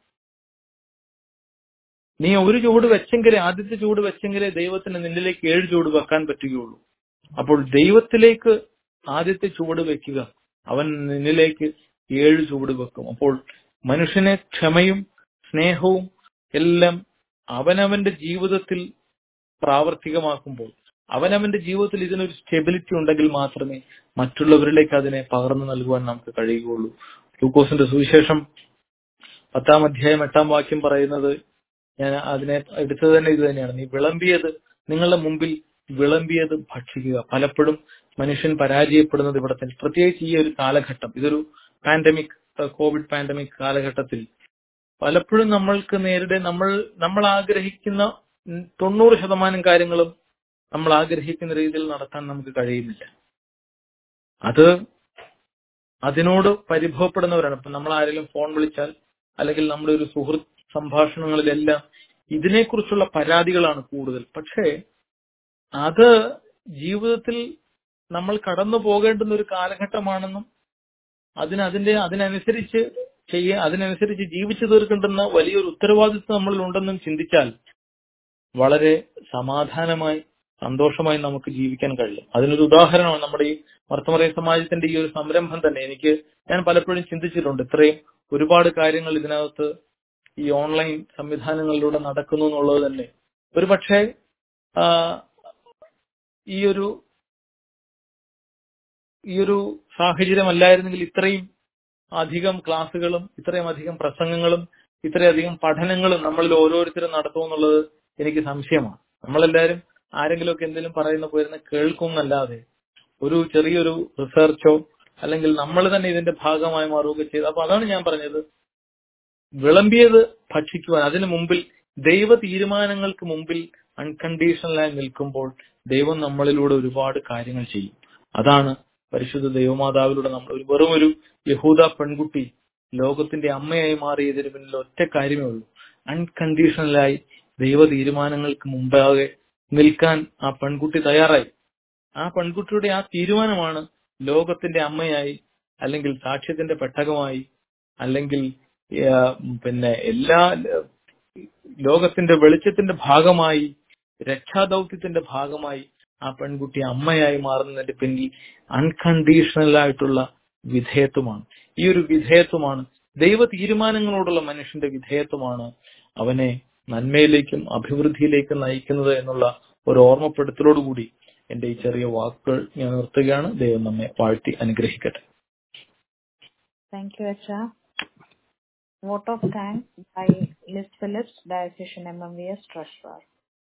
നീ ഒരു ചുവട് വെച്ചെങ്കിലേ ആദ്യത്തെ ചുവട് വെച്ചെങ്കിലേ ദൈവത്തിന് നിന്നിലേക്ക് ഏഴ് ചുവട് വെക്കാൻ പറ്റുകയുള്ളൂ അപ്പോൾ ദൈവത്തിലേക്ക് ആദ്യത്തെ ചുവട് വെക്കുക അവൻ നിന്നിലേക്ക് ഏഴ് ചുവട് വെക്കും അപ്പോൾ മനുഷ്യനെ ക്ഷമയും സ്നേഹവും എല്ലാം അവനവന്റെ ജീവിതത്തിൽ പ്രാവർത്തികമാക്കുമ്പോൾ അവനവന്റെ ജീവിതത്തിൽ ഇതിനൊരു സ്റ്റെബിലിറ്റി ഉണ്ടെങ്കിൽ മാത്രമേ മറ്റുള്ളവരിലേക്ക് അതിനെ പകർന്നു നൽകുവാൻ നമുക്ക് കഴിയുകയുള്ളൂ ലൂക്കോസിന്റെ സുവിശേഷം പത്താം അധ്യായം എട്ടാം വാക്യം പറയുന്നത് ഞാൻ അതിനെ എടുത്തത് തന്നെ ഇത് തന്നെയാണ് നീ വിളമ്പിയത് നിങ്ങളുടെ മുമ്പിൽ വിളമ്പിയത് ഭക്ഷിക്കുക പലപ്പോഴും മനുഷ്യൻ പരാജയപ്പെടുന്നത് ഇവിടെ തന്നെ പ്രത്യേകിച്ച് ഈ ഒരു കാലഘട്ടം ഇതൊരു പാൻഡമിക് കോവിഡ് പാൻഡമിക് കാലഘട്ടത്തിൽ പലപ്പോഴും നമ്മൾക്ക് നേരിടെ നമ്മൾ നമ്മൾ ആഗ്രഹിക്കുന്ന തൊണ്ണൂറ് ശതമാനം കാര്യങ്ങളും നമ്മൾ ആഗ്രഹിക്കുന്ന രീതിയിൽ നടത്താൻ നമുക്ക് കഴിയുന്നില്ല അത് അതിനോട് പരിഭവപ്പെടുന്നവരാണ് ഇപ്പൊ നമ്മൾ ആരെങ്കിലും ഫോൺ വിളിച്ചാൽ അല്ലെങ്കിൽ നമ്മുടെ ഒരു സുഹൃത്ത് സംഭാഷണങ്ങളിലെല്ലാം ഇതിനെക്കുറിച്ചുള്ള പരാതികളാണ് കൂടുതൽ പക്ഷേ അത് ജീവിതത്തിൽ നമ്മൾ കടന്നു പോകേണ്ടുന്ന ഒരു കാലഘട്ടമാണെന്നും അതിന് അതിന്റെ അതിനനുസരിച്ച് ചെയ്യ അതിനനുസരിച്ച് ജീവിച്ചു തീർക്കേണ്ടുന്ന വലിയൊരു ഉത്തരവാദിത്വം നമ്മളിൽ ഉണ്ടെന്നും ചിന്തിച്ചാൽ വളരെ സമാധാനമായി സന്തോഷമായി നമുക്ക് ജീവിക്കാൻ കഴിയും അതിനൊരു ഉദാഹരണമാണ് നമ്മുടെ ഈ വർത്തമറയ സമാജത്തിന്റെ ഈ ഒരു സംരംഭം തന്നെ എനിക്ക് ഞാൻ പലപ്പോഴും ചിന്തിച്ചിട്ടുണ്ട് ഇത്രയും ഒരുപാട് കാര്യങ്ങൾ ഇതിനകത്ത് ഈ ഓൺലൈൻ സംവിധാനങ്ങളിലൂടെ നടക്കുന്നു എന്നുള്ളത് തന്നെ ഒരു പക്ഷേ ഈ ഒരു ഈ ഒരു സാഹചര്യം അല്ലായിരുന്നെങ്കിൽ ഇത്രയും അധികം ക്ലാസ്സുകളും ഇത്രയും അധികം പ്രസംഗങ്ങളും ഇത്രയധികം പഠനങ്ങളും നമ്മളിൽ ഓരോരുത്തരും നടത്തുമെന്നുള്ളത് എനിക്ക് സംശയമാണ് നമ്മളെല്ലാവരും ആരെങ്കിലുമൊക്കെ എന്തെങ്കിലും പറയുന്ന പോയിരുന്ന കേൾക്കുമെന്നല്ലാതെ ഒരു ചെറിയൊരു റിസർച്ചോ അല്ലെങ്കിൽ നമ്മൾ തന്നെ ഇതിന്റെ ഭാഗമായി മാറുകയൊക്കെ ചെയ്ത് അപ്പൊ അതാണ് ഞാൻ പറഞ്ഞത് വിളമ്പിയത് ഭക്ഷിക്കുവാൻ അതിനു മുമ്പിൽ ദൈവ തീരുമാനങ്ങൾക്ക് മുമ്പിൽ അൺകണ്ടീഷണലായി നിൽക്കുമ്പോൾ ദൈവം നമ്മളിലൂടെ ഒരുപാട് കാര്യങ്ങൾ ചെയ്യും അതാണ് പരിശുദ്ധ ദൈവമാതാവിലൂടെ നമ്മൾ ഒരു വെറും ഒരു യഹൂദ പെൺകുട്ടി ലോകത്തിന്റെ അമ്മയായി മാറിയതിന് പിന്നിൽ ഒറ്റ കാര്യമേ ഉള്ളൂ അൺകണ്ടീഷണലായി ദൈവ തീരുമാനങ്ങൾക്ക് മുമ്പാകെ നിൽക്കാൻ ആ പെൺകുട്ടി തയ്യാറായി ആ പെൺകുട്ടിയുടെ ആ തീരുമാനമാണ് ലോകത്തിന്റെ അമ്മയായി അല്ലെങ്കിൽ സാക്ഷ്യത്തിന്റെ പെട്ടകമായി അല്ലെങ്കിൽ പിന്നെ എല്ലാ ലോകത്തിന്റെ വെളിച്ചത്തിന്റെ ഭാഗമായി രക്ഷാദൌത്യത്തിന്റെ ഭാഗമായി ആ പെൺകുട്ടി അമ്മയായി മാറുന്നതിന്റെ പിന്നിൽ അൺകണ്ടീഷണൽ ആയിട്ടുള്ള വിധേയത്വമാണ് ഈ ഒരു വിധേയത്വമാണ് ദൈവ തീരുമാനങ്ങളോടുള്ള മനുഷ്യന്റെ വിധേയത്വമാണ് അവനെ നന്മയിലേക്കും അഭിവൃദ്ധിയിലേക്കും നയിക്കുന്നത് എന്നുള്ള ഒരു ഓർമ്മപ്പെടുത്തലോടുകൂടി എന്റെ ഈ ചെറിയ വാക്കുകൾ ഞാൻ നിർത്തുകയാണ് ദൈവം നമ്മെ വാഴ്ത്തി അനുഗ്രഹിക്കട്ടെ Thank you, Acha. Vote of thanks by Liz Phillips, Diocesian MMVS Treasurer.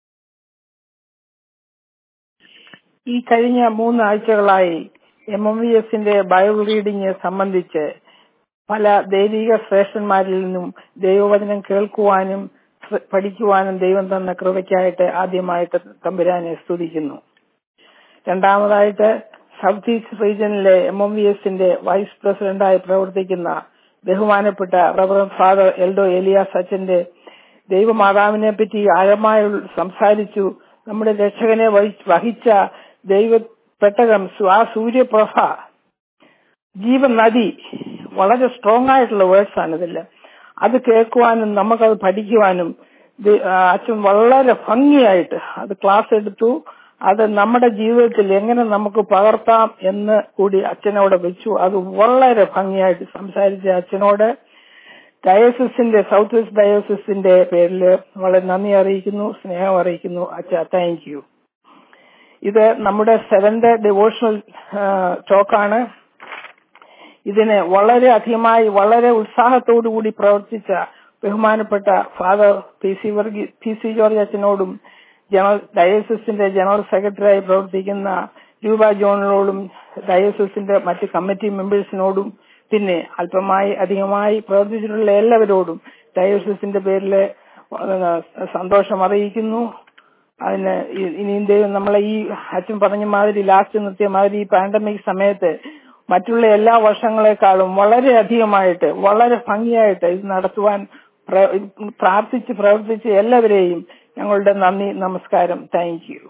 ഈ കഴിഞ്ഞ മൂന്നാഴ്ചകളായി എം എം വി എസിന്റെ ബൈബിൾ റീഡിംഗ് സംബന്ധിച്ച് പല ദൈവിക ശ്രേഷ്ഠന്മാരിൽ നിന്നും ദൈവവചനം കേൾക്കുവാനും പഠിക്കുവാനും ദൈവം തന്ന കൃപയ്ക്കായിട്ട് ആദ്യമായിട്ട് തമ്പുരാനെ സ്തുതിക്കുന്നു രണ്ടാമതായിട്ട് സൗത്ത് ഈസ്റ്റ് റീജിയനിലെ എം എം വി എസിന്റെ വൈസ് പ്രസിഡന്റായി പ്രവർത്തിക്കുന്ന ബഹുമാനപ്പെട്ട റവറൻ ഫാദർ എൽഡോ എലിയാസ് അച്ഛന്റെ ദൈവമാതാവിനെ പറ്റി ആഴമായി സംസാരിച്ചു നമ്മുടെ രക്ഷകനെ വഹിച്ച ദൈവ പെട്ടകം ആ സൂര്യപ്രഭ ജീവൻ നദി വളരെ സ്ട്രോങ് ആയിട്ടുള്ള വേർഡ്സ് ആണ് ഇതില് അത് കേൾക്കുവാനും നമുക്കത് പഠിക്കുവാനും അച്ഛൻ വളരെ ഭംഗിയായിട്ട് അത് ക്ലാസ് എടുത്തു അത് നമ്മുടെ ജീവിതത്തിൽ എങ്ങനെ നമുക്ക് പകർത്താം എന്ന് കൂടി അച്ഛനോട് വെച്ചു അത് വളരെ ഭംഗിയായിട്ട് സംസാരിച്ച അച്ഛനോട് ഡയോസിന്റെ സൗത്ത് വെസ്റ്റ് ഡയോസിന്റെ പേരിൽ വളരെ നന്ദി അറിയിക്കുന്നു സ്നേഹം അറിയിക്കുന്നു അച്ഛ താങ്ക് യു ഇത് നമ്മുടെ സെവന്ത് ഡിവോഷണൽ ടോക്കാണ് ഇതിന് വളരെ അധികമായി വളരെ ഉത്സാഹത്തോടുകൂടി പ്രവർത്തിച്ച ബഹുമാനപ്പെട്ട father P C Varghese P C George അച്ഛനോടും ജനറൽ ഡയോസിന്റെ ജനറൽ സെക്രട്ടറിയായി പ്രവർത്തിക്കുന്ന രൂപ ജോണിനോടും ഡയോസിന്റെ മറ്റ് കമ്മിറ്റി മെമ്പേഴ്സിനോടും പിന്നെ അല്പമായി അധികമായി പ്രവർത്തിച്ചിട്ടുള്ള എല്ലാവരോടും ഡയോസിന്റെ പേരില് സന്തോഷം അറിയിക്കുന്നു അതിന് ഇ- ഇനിയും ദൈവം നമ്മളെ ഈ അച്ഛൻ പറഞ്ഞ മാതിരി ലാസ്റ്റ് നിർത്തിയ മാതിരി ഈ പാൻഡമിക് സമയത്ത് മറ്റുള്ള എല്ലാ വർഷങ്ങളെക്കാളും വളരെ അധികമായിട്ട് വളരെ ഭംഗിയായിട്ട് ഇത് നടത്തുവാൻ പ്ര- പ്രാർത്ഥിച്ച് പ്രവർത്തിച്ച് എല്ലാവരെയും ഞങ്ങളുടെ നന്ദി നമസ്കാരം താങ്ക് യു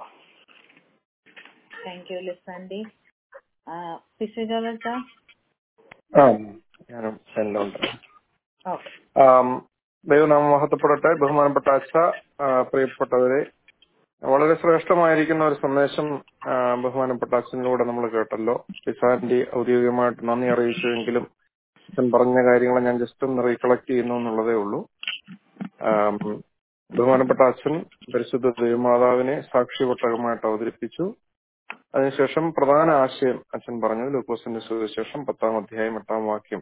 താങ്ക് യു ലിസാൻഡി പിസു ജോർജ ആ ഞാനും സെല്ലുണ്ട് ഓക്കെ ദൈവനാമം മഹത്വപ്പെടട്ടെ ബഹുമാനപ്പെട്ട അച്ഛ ആ, പ്രിയപ്പെട്ടവരെ വളരെ ശ്രേഷ്ഠമായിരിക്കുന്ന ഒരു സന്ദേശം ആ, ബഹുമാനപ്പെട്ട അച്ഛനിലൂടെ നമ്മൾ കേട്ടല്ലോ ലിസാന്റെ ഔദ്യോഗികമായിട്ട് നന്ദി അറിയിച്ചുവെങ്കിലും അച്ഛൻ പറഞ്ഞ കാര്യങ്ങൾ ഞാൻ ജസ്റ്റ് ഒന്ന് റീകളക്ട് ചെയ്യുന്നു എന്നുള്ളതേ ഉള്ളൂ ആം, ബഹുമാനപ്പെട്ട അച്ഛൻ പരിശുദ്ധ ദൈവമാതാവിനെ സാക്ഷിപട്ടകമായിട്ട് അവതരിപ്പിച്ചു അതിനുശേഷം പ്രധാന ആശയം അച്ഛൻ പറഞ്ഞത് ലൂക്കോസിന്റെ സുവിശേഷം പത്താം അധ്യായം എട്ടാം വാക്യം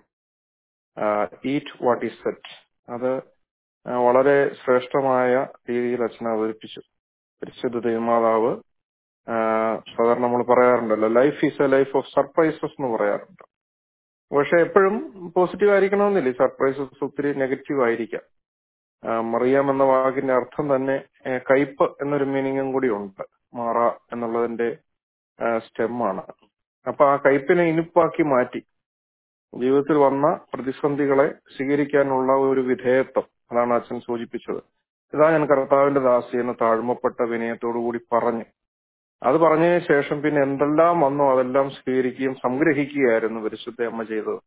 ഈറ്റ് വാട്ട് ഈസ് സെറ്റ് അത് ആ, വളരെ ശ്രേഷ്ഠമായ രീതിയിൽ അച്ഛൻ അവതരിപ്പിച്ചു പരിശുദ്ധ ദൈവമാതാവ് ആ, സാധാരണ നമ്മൾ പറയാറുണ്ടല്ലോ life is a life of surprises എന്ന് പറയാറുണ്ട് പക്ഷെ എപ്പോഴും പോസിറ്റീവ് ആയിരിക്കണമെന്നില്ല ഈ സർപ്രൈസസ് ഒത്തിരി നെഗറ്റീവ് ആയിരിക്കാം ആ, മറിയാം എന്ന വാക്കിന്റെ അർത്ഥം തന്നെ ഏ, കയ്പ് എന്നൊരു മീനിങ്ങും കൂടി ഉണ്ട് മാറ എന്നുള്ളതിന്റെ സ്റ്റെമ്മാണ് അപ്പൊ ആ കയ്പിനെ ഇനിപ്പാക്കി മാറ്റി ജീവിതത്തിൽ വന്ന പ്രതിസന്ധികളെ സ്വീകരിക്കാനുള്ള ഒരു വിധേയത്വം അതാണ് അച്ഛൻ സൂചിപ്പിച്ചത് ഇതാ ഞാൻ കർത്താവിന്റെ ദാസി എന്ന് താഴ്മപ്പെട്ട വിനയത്തോടു കൂടി പറഞ്ഞു അത് പറഞ്ഞതിന് ശേഷം പിന്നെ എന്തെല്ലാം വന്നോ അതെല്ലാം സ്വീകരിക്കുകയും സംഗ്രഹിക്കുകയായിരുന്നു പരിശുദ്ധ അമ്മ ചെയ്തത്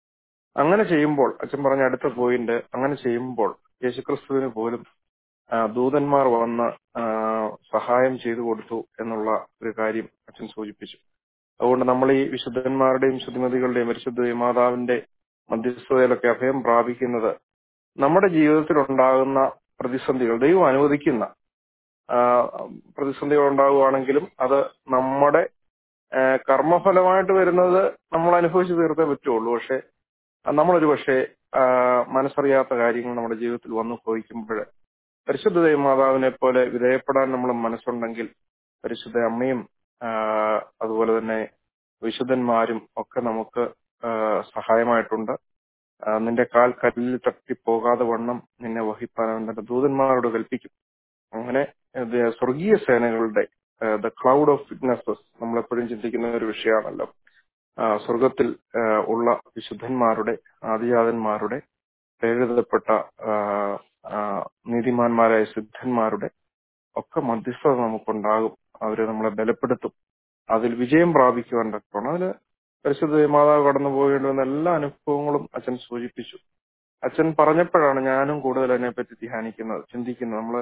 അങ്ങനെ ചെയ്യുമ്പോൾ അച്ഛൻ പറഞ്ഞ അടുത്ത പോയിന്റ് അങ്ങനെ ചെയ്യുമ്പോൾ യേശുക്രിസ്തുവിന് പോലും ആ, ദൂതന്മാർ വന്ന് ആ, സഹായം ചെയ്തു കൊടുത്തു എന്നുള്ള ഒരു കാര്യം അച്ഛൻ സൂചിപ്പിച്ചു അതുകൊണ്ട് നമ്മൾ ഈ വിശുദ്ധന്മാരുടെയും ശുദ്ധിമതികളുടെയും പരിശുദ്ധ മാതാവിന്റെ മധ്യസ്ഥതയിലൊക്കെ അഭയം പ്രാപിക്കുന്നത് നമ്മുടെ ജീവിതത്തിൽ ഉണ്ടാകുന്ന പ്രതിസന്ധികൾ ദൈവം അനുവദിക്കുന്ന ആ, പ്രതിസന്ധികൾ ഉണ്ടാകുവാണെങ്കിലും അത് നമ്മുടെ ആ, കർമ്മഫലമായിട്ട് വരുന്നത് നമ്മൾ അനുഭവിച്ച് തീർത്തേ പറ്റുള്ളൂ പക്ഷെ നമ്മളൊരു പക്ഷേ ആ, മനസ്സറിയാത്ത കാര്യങ്ങൾ നമ്മുടെ ജീവിതത്തിൽ വന്നു ഭവിക്കുമ്പോൾ പരിശുദ്ധ ദൈവമാതാവിനെ പോലെ വിധേയപ്പെടാൻ നമ്മൾ മനസ്സുണ്ടെങ്കിൽ പരിശുദ്ധ അമ്മയും ആ, അതുപോലെ തന്നെ വിശുദ്ധന്മാരും ഒക്കെ നമുക്ക് ആ, സഹായമായിട്ടുണ്ട് ആ, നിന്റെ കാൽ കല്ലിൽ തട്ടി പോകാതെ വണ്ണം നിന്നെ വഹിപ്പാൻ അവൻ തന്റെ ദൂതന്മാരോട് കൽപ്പിക്കും അങ്ങനെ ഇത് സ്വർഗീയ സേനകളുടെ ദ ക്ലൗഡ് ഓഫ് വിറ്റ്നസസ് നമ്മളെപ്പോഴും ചിന്തിക്കുന്ന ഒരു വിഷയമാണല്ലോ ആ, സ്വർഗത്തിൽ ആ, ഉള്ള വിശുദ്ധന്മാരുടെ ആദിജാതന്മാരുടെ എഴുതപ്പെട്ട ആ, ആ, നീതിമാന്മാരായ സിദ്ധന്മാരുടെ ഒക്കെ മധ്യസ്ഥത നമുക്കുണ്ടാകും അവര് നമ്മളെ ബലപ്പെടുത്തും അതിൽ വിജയം പ്രാപിക്കുവാൻ തക്കോണം അതിന് പരിശുദ്ധ മാതാവ് കടന്നു പോകേണ്ടി വന്ന എല്ലാ അനുഭവങ്ങളും അച്ഛൻ സൂചിപ്പിച്ചു അച്ഛൻ പറഞ്ഞപ്പോഴാണ് ഞാനും കൂടുതൽ അതിനെപ്പറ്റി ധ്യാനിക്കുന്നത് ചിന്തിക്കുന്നത് നമ്മള്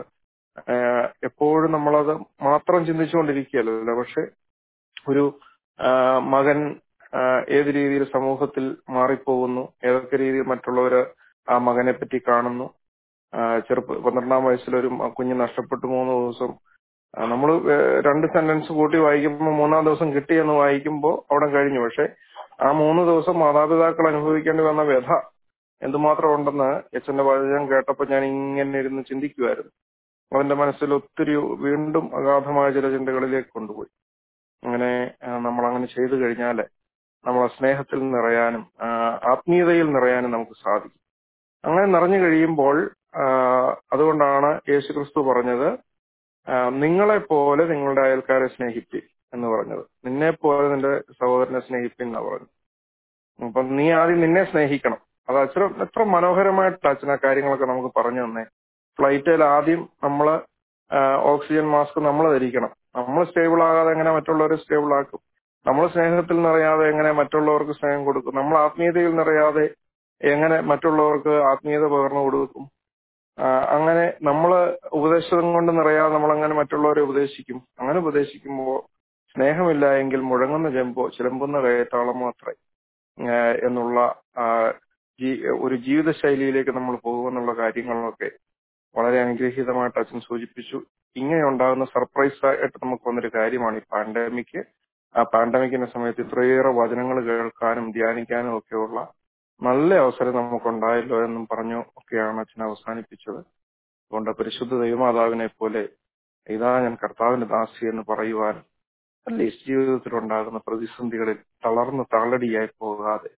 ആഹ് എപ്പോഴും നമ്മളത് മാത്രം ചിന്തിച്ചുകൊണ്ടിരിക്കുകയല്ലോ പക്ഷെ ഒരു ആഹ് മകൻ ആഹ് ഏത് രീതിയിൽ സമൂഹത്തിൽ മാറിപ്പോകുന്നു ഏതൊക്കെ രീതിയിൽ മറ്റുള്ളവര് ആ മകനെ പറ്റി കാണുന്നു ആഹ് ചെറുപ്പ പന്ത്രണ്ടാം വയസ്സിൽ ഒരു മ- കുഞ്ഞ് നഷ്ടപ്പെട്ടു മൂന്ന് ദിവസം നമ്മൾ രണ്ട് സെന്റൻസ് കൂട്ടി വായിക്കുമ്പോൾ മൂന്നാം ദിവസം കിട്ടിയെന്ന് വായിക്കുമ്പോൾ അവിടെ കഴിഞ്ഞു പക്ഷെ ആ മൂന്ന് ദിവസം മാതാപിതാക്കൾ അനുഭവിക്കേണ്ടി വന്ന വ്യഥ എന്തുമാത്രം ഉണ്ടെന്ന് അച്ഛന്റെ വചനം കേട്ടപ്പോൾ ഞാൻ ഇങ്ങനെ ഇരുന്ന് ചിന്തിക്കുമായിരുന്നു അവന്റെ മനസ്സിൽ ഒത്തിരി വീണ്ടും അഗാധമായ ചില ചിന്തകളിലേക്ക് കൊണ്ടുപോയി അങ്ങനെ നമ്മൾ അങ്ങനെ ചെയ്തു കഴിഞ്ഞാല് നമ്മളെ സ്നേഹത്തിൽ നിറയാനും ആ, ആത്മീയതയിൽ നിറയാനും നമുക്ക് സാധിക്കും അങ്ങനെ നിറഞ്ഞു കഴിയുമ്പോൾ ആ, അതുകൊണ്ടാണ് യേശുക്രിസ്തു പറഞ്ഞത് ആ, നിങ്ങളെ പോലെ നിങ്ങളുടെ അയൽക്കാരെ സ്നേഹിപ്പിൻ എന്ന് പറഞ്ഞത് നിന്നെ പോലെ നിന്റെ സഹോദരനെ സ്നേഹിപ്പിൻ എന്നാ പറഞ്ഞത് അപ്പൊ നീ ആദ്യം നിന്നെ സ്നേഹിക്കണം അത് അച്ഛൻ എത്ര മനോഹരമായിട്ട് അച്ഛൻ ആ കാര്യങ്ങളൊക്കെ നമുക്ക് പറഞ്ഞു തന്നെ ഫ്ലൈറ്റിൽ ആദ്യം നമ്മള് ആ, ഓക്സിജൻ മാസ്ക് നമ്മൾ ധരിക്കണം നമ്മൾ സ്റ്റേബിൾ ആകാതെ എങ്ങനെ മറ്റുള്ളവരെ സ്റ്റേബിൾ ആക്കും നമ്മൾ സ്നേഹത്തിൽ നിറയാതെ എങ്ങനെ മറ്റുള്ളവർക്ക് സ്നേഹം കൊടുക്കും നമ്മൾ ആത്മീയതയിൽ നിറയാതെ എങ്ങനെ മറ്റുള്ളവർക്ക് ആത്മീയത പകർന്നു കൊടുക്കും ആ, അങ്ങനെ നമ്മള് ഉപദേശം കൊണ്ട് നിറയാതെ നമ്മൾ അങ്ങനെ മറ്റുള്ളവരെ ഉപദേശിക്കും അങ്ങനെ ഉപദേശിക്കുമ്പോൾ സ്നേഹമില്ല എങ്കിൽ മുഴങ്ങുന്ന ചെമ്പോ ചിലമ്പുന്ന കയറ്റാളം മാത്രമേ ആ, എന്നുള്ള ആ, ജീ- ഒരു ജീവിതശൈലിയിലേക്ക് നമ്മൾ പോകുമെന്നുള്ള കാര്യങ്ങളൊക്കെ വളരെ അനുഗ്രഹീതമായിട്ട് അച്ഛൻ സൂചിപ്പിച്ചു ഇങ്ങനെ ഉണ്ടാകുന്ന സർപ്രൈസ് ആയിട്ട് നമുക്ക് വന്നൊരു കാര്യമാണ് ഈ പാൻഡമിക് ആ പാൻഡമിക്കിന്റെ സമയത്ത് ഇത്രയേറെ വചനങ്ങൾ കേൾക്കാനും ധ്യാനിക്കാനും ഒക്കെയുള്ള നല്ല അവസരം നമുക്കുണ്ടായല്ലോ എന്നും പറഞ്ഞു ഒക്കെയാണ് അച്ഛൻ അവസാനിപ്പിച്ചത് അതുകൊണ്ട് പരിശുദ്ധ ദൈവമാതാവിനെ പോലെ ഇതാ ഞാൻ കർത്താവിന്റെ ദാസി എന്ന് പറയുവാനും അറ്റ്ലീസ്റ്റ് ജീവിതത്തിൽ ഉണ്ടാകുന്ന പ്രതിസന്ധികളിൽ തളർന്ന് തള്ളടിയായി പോകാതെ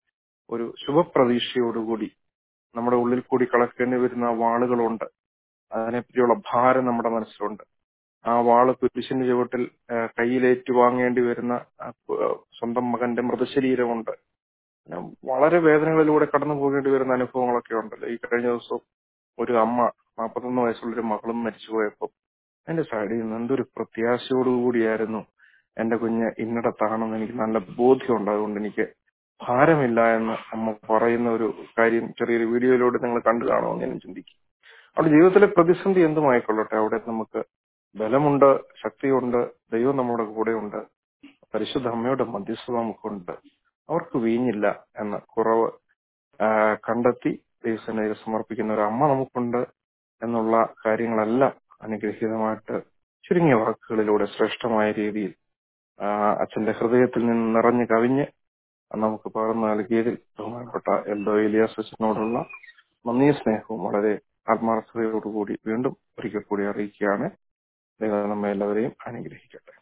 ഒരു ശുഭപ്രതീക്ഷയോടുകൂടി നമ്മുടെ ഉള്ളിൽ കൂടി കളക്കേണ്ടി വരുന്ന വാളുകളുണ്ട് അതിനെപ്പറ്റിയുള്ള ഭാരം നമ്മുടെ മനസ്സിലുണ്ട് ആ വാള് കുരിശിന്റെ ചുവട്ടിൽ ആ, കയ്യിലേറ്റു വാങ്ങേണ്ടി വരുന്ന ആ, പ്- സ്വന്തം മകന്റെ മൃതശരീരമുണ്ട് പിന്നെ വളരെ വേദനകളിലൂടെ കടന്നു പോകേണ്ടി വരുന്ന അനുഭവങ്ങളൊക്കെ ഉണ്ടല്ലോ ഈ കഴിഞ്ഞ ദിവസം ഒരു അമ്മ നാൽപ്പത്തൊന്ന് വയസ്സുള്ള ഒരു മകളും മരിച്ചുപോയപ്പോൾ എന്റെ സൈഡിൽ നിന്ന് എന്തൊരു പ്രത്യാശയോടുകൂടിയായിരുന്നു എന്റെ കുഞ്ഞ് ഇന്നിടത്താണെന്ന് എനിക്ക് നല്ല ബോധ്യമുണ്ട് അതുകൊണ്ട് എനിക്ക് ഭാരമില്ല എന്ന് അമ്മ പറയുന്ന ഒരു കാര്യം ചെറിയൊരു വീഡിയോയിലൂടെ നിങ്ങൾ കണ്ടു കാണുമെന്ന് ഞാൻ ചിന്തിക്കും അവിടെ ജീവിതത്തിലെ പ്രതിസന്ധി എന്തുമായിക്കൊള്ളട്ടെ അവിടെ നമുക്ക് ബലമുണ്ട് ശക്തിയുണ്ട് ദൈവം നമ്മുടെ കൂടെയുണ്ട് പരിശുദ്ധ അമ്മയുടെ മധ്യസ്ഥത നമുക്കുണ്ട് അവർക്ക് വീഞ്ഞില്ല എന്ന കുറവ് ആ, കണ്ടെത്തി ദൈവസേനയിൽ സമർപ്പിക്കുന്ന ഒരു അമ്മ നമുക്കുണ്ട് എന്നുള്ള കാര്യങ്ങളെല്ലാം അനുഗ്രഹീതമായിട്ട് ചുരുങ്ങിയ വാക്കുകളിലൂടെ ശ്രേഷ്ഠമായ രീതിയിൽ ആ, അച്ഛന്റെ ഹൃദയത്തിൽ നിന്ന് നിറഞ്ഞു കവിഞ്ഞ് നമുക്ക് പകർന്നു നൽകിയതിൽ ബഹുമാനപ്പെട്ട എൽദോ ഇലിയാസ് അച്ഛനോടുള്ള നന്ദി സ്നേഹവും വളരെ ആത്മാർത്ഥതയോടുകൂടി വീണ്ടും ഒരിക്കൽ കൂടി അറിയിക്കുകയാണ് ദൈവം നമ്മെ എല്ലാവരെയും അനുഗ്രഹിക്കട്ടെ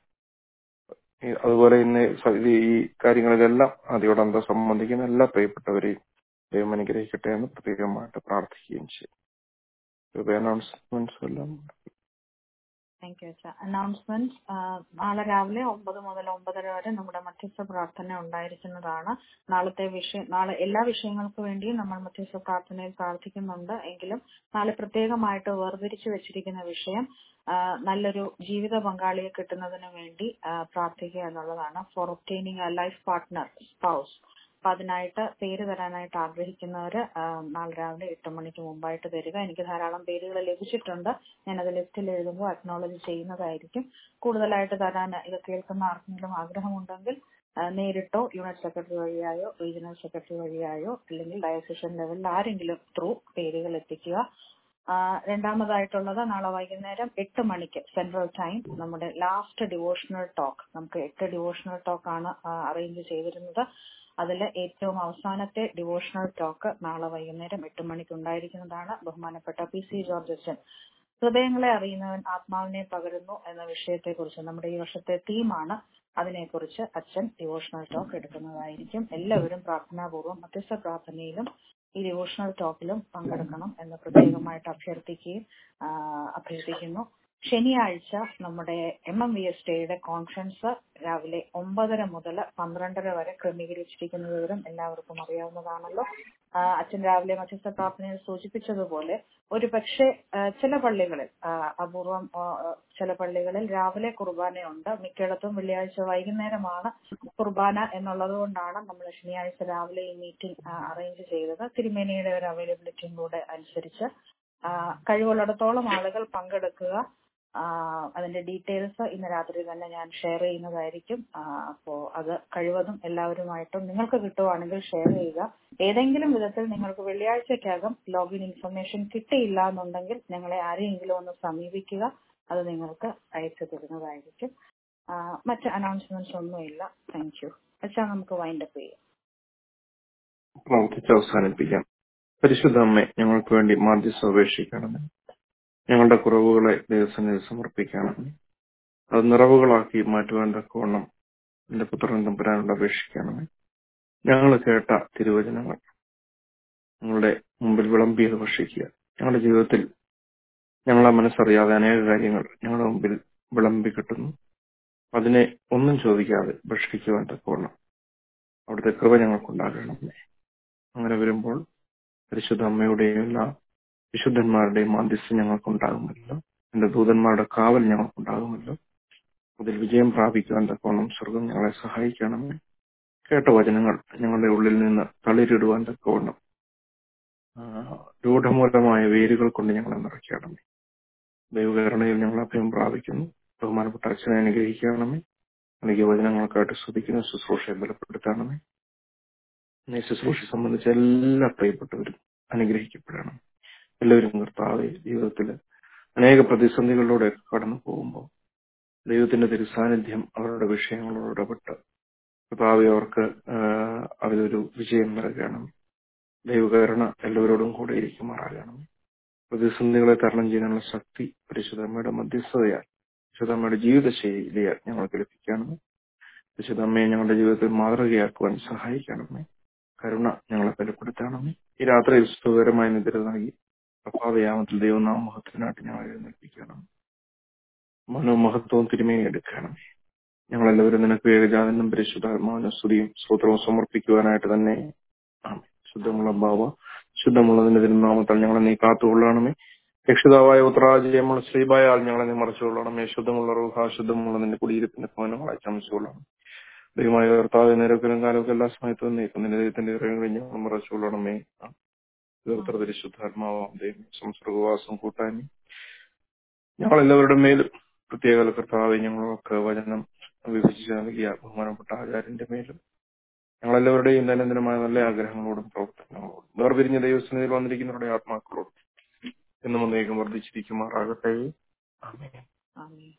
ഈ- അതുപോലെ ഇന്ന് സ- ഇത് ഈ കാര്യങ്ങളിലെല്ലാം അതിയോടന്ത സംബന്ധിക്കുന്ന എല്ലാ പ്രിയപ്പെട്ടവരെയും ദൈവം അനുഗ്രഹിക്കട്ടെ എന്ന് പ്രത്യേകമായിട്ട് പ്രാർത്ഥിക്കുകയും ചെയ്യും അനൗൺസ്മെന്റ്സ് എല്ലാം താങ്ക് യു അച്ഛ അനൗൺസ്മെന്റ് നാളെ രാവിലെ ഒമ്പത് മുതൽ ഒമ്പതര വരെ നമ്മുടെ മധ്യസ്ഥ പ്രാർത്ഥന ഉണ്ടായിരിക്കുന്നതാണ് നാളത്തെ വിഷയം നാളെ എല്ലാ വിഷയങ്ങൾക്ക് വേണ്ടിയും നമ്മൾ മധ്യസ്ഥ പ്രാർത്ഥനയിൽ പ്രാർത്ഥിക്കുന്നുണ്ട് എങ്കിലും നാളെ പ്രത്യേകമായിട്ട് വേർതിരിച്ചു വെച്ചിരിക്കുന്ന വിഷയം ആ, നല്ലൊരു ജീവിത പങ്കാളിയെ കിട്ടുന്നതിന് വേണ്ടി ആ, പ്രാർത്ഥിക്കുക എന്നുള്ളതാണ് for obtaining a life partner spouse അപ്പൊ അതിനായിട്ട് പേര് തരാനായിട്ട് ആഗ്രഹിക്കുന്നവര് ആ, നാളെ രാവിലെ എട്ട് മണിക്ക് മുമ്പായിട്ട് തരിക എനിക്ക് ധാരാളം പേരുകൾ ലഭിച്ചിട്ടുണ്ട് ഞാനത് ലിസ്റ്റിൽ എഴുതുമ്പോൾ അക്നോളജ് ചെയ്യുന്നതായിരിക്കും കൂടുതലായിട്ട് തരാൻ ഇത് കേൾക്കുന്ന ആർക്കെങ്കിലും ആഗ്രഹമുണ്ടെങ്കിൽ ആ, നേരിട്ടോ യൂണിറ്റ് സെക്രട്ടറി വഴിയായോ റീജിയണൽ സെക്രട്ടറി വഴിയായോ അല്ലെങ്കിൽ ഡയസിഷൻ ലെവലിൽ ആരെങ്കിലും ത്രൂ പേരുകൾ എത്തിക്കുക ആ, രണ്ടാമതായിട്ടുള്ളത് നാളെ വൈകുന്നേരം എട്ട് മണിക്ക് സെൻട്രൽ ടൈം നമ്മുടെ ലാസ്റ്റ് ഡിവോഷണൽ ടോക്ക് നമുക്ക് എട്ട് ഡിവോഷണൽ ടോക്ക് ആണ് അറേഞ്ച് ചെയ്തിരുന്നത് അതിൽ ഏറ്റവും അവസാനത്തെ ഡിവോഷണൽ ടോക്ക് നാളെ വൈകുന്നേരം എട്ട് മണിക്ക് ഉണ്ടായിരിക്കുന്നതാണ് ബഹുമാനപ്പെട്ട പി സി ജോർജ് അച്ഛൻ ഹൃദയങ്ങളെ അറിയുന്നവൻ ആത്മാവിനെ പകരുന്നു എന്ന വിഷയത്തെക്കുറിച്ച് നമ്മുടെ ഈ വർഷത്തെ തീമാണ് അതിനെക്കുറിച്ച് അച്ഛൻ ഡിവോഷണൽ ടോക്ക് എടുക്കുന്നതായിരിക്കും എല്ലാവരും പ്രാർത്ഥനാപൂർവ്വം മധ്യസ്ഥ പ്രാർത്ഥനയിലും ഈ ഡിവോഷണൽ ടോക്കിലും പങ്കെടുക്കണം എന്ന് പ്രത്യേകമായിട്ട് അഭ്യർത്ഥിക്കുകയും ആ, അഭ്യർത്ഥിക്കുന്നു ശനിയാഴ്ച നമ്മുടെ എം എം വി എസ് ഡിയുടെ കോൺഫറൻസ് രാവിലെ ഒമ്പതര മുതൽ പന്ത്രണ്ടര വരെ ക്രമീകരിച്ചിരിക്കുന്ന വിവരം എല്ലാവർക്കും അറിയാവുന്നതാണല്ലോ ആ, അച്ഛൻ രാവിലെ മധ്യസ്ഥ പ്രാർത്ഥനയിൽ സൂചിപ്പിച്ചതുപോലെ ഒരു പക്ഷേ ചില പള്ളികളിൽ ആ, അപൂർവം ആ, ചില പള്ളികളിൽ രാവിലെ കുർബാനയുണ്ട് മിക്കയിടത്തും വെള്ളിയാഴ്ച വൈകുന്നേരമാണ് കുർബാന എന്നുള്ളത് കൊണ്ടാണ് നമ്മൾ ശനിയാഴ്ച രാവിലെ ഈ മീറ്റിംഗ് അറേഞ്ച് ചെയ്തത് തിരുമേനിയുടെ ഒരു അവൈലബിലിറ്റിയും കൂടെ അനുസരിച്ച് ആ, കഴിവുള്ളിടത്തോളം ആളുകൾ പങ്കെടുക്കുക ആ, അതിന്റെ ഡീറ്റെയിൽസ് ഇന്ന് രാത്രി തന്നെ ഞാൻ ഷെയർ ചെയ്യുന്നതായിരിക്കും ആ, അപ്പോ അത് കഴിവതും എല്ലാവരുമായിട്ടും നിങ്ങൾക്ക് കിട്ടുവാണെങ്കിൽ ഷെയർ ചെയ്യുക ഏതെങ്കിലും വിധത്തിൽ നിങ്ങൾക്ക് വെള്ളിയാഴ്ചക്കകം ലോഗിൻ ഇൻഫർമേഷൻ കിട്ടിയില്ല എന്നുണ്ടെങ്കിൽ ഞങ്ങളെ ആരെയെങ്കിലും ഒന്ന് സമീപിക്കുക അത് നിങ്ങൾക്ക് അയച്ചു തരുന്നതായിരിക്കും ആ, മറ്റ് അനൗൺസ്മെന്റ്സ് ഒന്നുമില്ല താങ്ക് യു അച്ഛാ നമുക്ക് വൈൻഡപ്പ് ചെയ്യാം പ്രാർത്ഥിച്ച് അവസാനിപ്പിക്കാം പരിശുദ്ധ അമ്മേ ഞങ്ങൾക്ക് വേണ്ടി മാധ്യസ്ഥ അപേക്ഷിക്കണമേ ഞങ്ങളുടെ കുറവുകളെ ദൈവസന്നിധി സമർപ്പിക്കണമേ അത് നിറവുകളാക്കി മാറ്റുവാൻ തക്കവണ്ണം എന്റെ പുത്രൻ തമ്പുരാനോട് അപേക്ഷിക്കണമേ ഞങ്ങൾ കേട്ട തിരുവചനങ്ങൾ ഞങ്ങളുടെ മുമ്പിൽ വിളമ്പിയത് ഭക്ഷിക്കുക ഞങ്ങളുടെ ജീവിതത്തിൽ ഞങ്ങളെ മനസ്സറിയാതെ അനേക കാര്യങ്ങൾ ഞങ്ങളുടെ മുമ്പിൽ വിളമ്പി കിട്ടുന്നു അതിനെ ഒന്നും ചോദിക്കാതെ ഭക്ഷിക്കുവാൻ തക്കവണ്ണം അവിടുത്തെ കൃപ ഞങ്ങൾക്കുണ്ടാകണമേ അങ്ങനെ വരുമ്പോൾ പരിശുദ്ധ അമ്മയുടെയും എല്ലാ വിശുദ്ധന്മാരുടെയും മാധ്യസ്ഥം ഞങ്ങൾക്കുണ്ടാകുമല്ലോ എന്റെ ദൂതന്മാരുടെ കാവൽ ഞങ്ങൾക്കുണ്ടാകുമല്ലോ അതിൽ വിജയം പ്രാപിക്കുവാൻ തക്കവണ്ണം സ്വർഗം ഞങ്ങളെ സഹായിക്കണമേ കേട്ട വചനങ്ങൾ ഞങ്ങളുടെ ഉള്ളിൽ നിന്ന് തളിരിടുവാൻ തക്കവണ്ണം ആ, രൂഢമൂലമായ വേരുകൾ കൊണ്ട് ഞങ്ങളെ നിറയ്ക്കണമേ ദൈവകരുണയിൽ ഞങ്ങൾ അഭയം പ്രാപിക്കുന്നു ബഹുമാനപ്പെട്ട അച്ഛനെ അനുഗ്രഹിക്കണമേ നൽകിയ വചനങ്ങൾക്കായിട്ട് ശ്രദ്ധിക്കുന്ന ശുശ്രൂഷയെ ബലപ്പെടുത്തണമേ ഈ ശുശ്രൂഷ സംബന്ധിച്ച എല്ലാ പ്രിയപ്പെട്ടവരും അനുഗ്രഹിക്കപ്പെടണം എല്ലാവരും കർത്താവെ ജീവിതത്തിൽ അനേക പ്രതിസന്ധികളിലൂടെ കടന്നു പോകുമ്പോൾ ദൈവത്തിന്റെ തിരുസാന്നിധ്യം അവരുടെ വിഷയങ്ങളോട് ഇടപെട്ട് കർത്താവെ അവർക്ക് ആഹ്, അതിലൊരു വിജയം നൽകണം ദൈവകരുണ എല്ലാവരോടും കൂടെ ഇരിക്കുമാറാകണം പ്രതിസന്ധികളെ തരണം ചെയ്യാനുള്ള ശക്തി പരിശുദ്ധമ്മയുടെ മധ്യസ്ഥതയാൽ പരിശുദ്ധമ്മയുടെ ജീവിതശൈലിയാൽ ഞങ്ങൾക്ക് ലഭിക്കണം പരിശുദ്ധമ്മയെ ഞങ്ങളുടെ ജീവിതത്തിൽ മാതൃകയാക്കുവാൻ സഹായിക്കണമേ കരുണ ഞങ്ങൾ ബലപ്പെടുത്തണമേ ഈ രാത്രിയിൽ സുഖകരമായ നിദ്ര നൽകി പ്രഭാതയാമത്തിൽ ദൈവനാമഹത്തിനായിട്ട് ഞങ്ങൾ എഴുന്നേൽപ്പിക്കണം മനോമഹത്വവും തിരുമേനി എടുക്കണമേ ഞങ്ങളെല്ലാവരും നിനക്ക് ഏകജാതനും പരിശുദ്ധാത്മാവിനും സ്തുതിയും സ്വത്രവും സമർപ്പിക്കുവാനായിട്ട് തന്നെ ആമേ ശുദ്ധമുള്ള ഭാവ ശുദ്ധമുള്ളതിന്റെ തിരുനാമത്താൽ ഞങ്ങളെ നീ കാത്തുകൊള്ളണമേ രക്ഷിതാവായ ഉത്തരാജയമുള്ള ശ്രീബായ ആൾ ഞങ്ങളെ നീ മറച്ചുകൊള്ളണമേ ശുദ്ധമുള്ള റൂഹ ശുദ്ധമുള്ള നിന്റെ കുടിയിരുപ്പിന്റെ ഭവനങ്ങളെ ചമച്ചുകൊള്ളണം ദൈവമായ കർത്താവ് നേരത്തിലും കാലമൊക്കെ എല്ലാ സമയത്തും നീക്കും നിന്റെ ദൈവത്തിന്റെ ഇറങ്ങി ഞങ്ങൾ മറച്ചുകൊള്ളണമേ തീർത്ത പരിശുദ്ധാത്മാവാം ദൈവം സംസർഗവാസം കൂട്ടാനും ഞങ്ങളെല്ലാവരുടെ മേലും പ്രത്യേക കർത്താവ് ഞങ്ങളൊക്കെ വചനം വിഭജിച്ച് നൽകിയ ബഹുമാനപ്പെട്ട ആചാര്യന്റെ മേലും ഞങ്ങളെല്ലാവരുടെയും ദൈനംദിനമായ നല്ല ആഗ്രഹങ്ങളോടും പ്രവർത്തനങ്ങളോടും വേർപിരിഞ്ഞ ദൈവസന്നിധിയിൽ വന്നിരിക്കുന്നവരുടെ ആത്മാക്കളോടും എന്നും ഒന്നേക്കും വർദ്ധിച്ചിരിക്കുമാറാകട്ടെ ആമേൻ ആമേൻ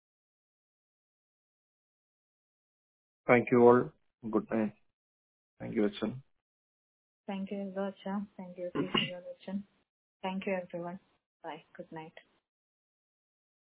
thank you all good night thank you അച്ഛൻ Thank you, Acha. Thank you, Teacher Acha. Thank you, everyone. Bye. Good night.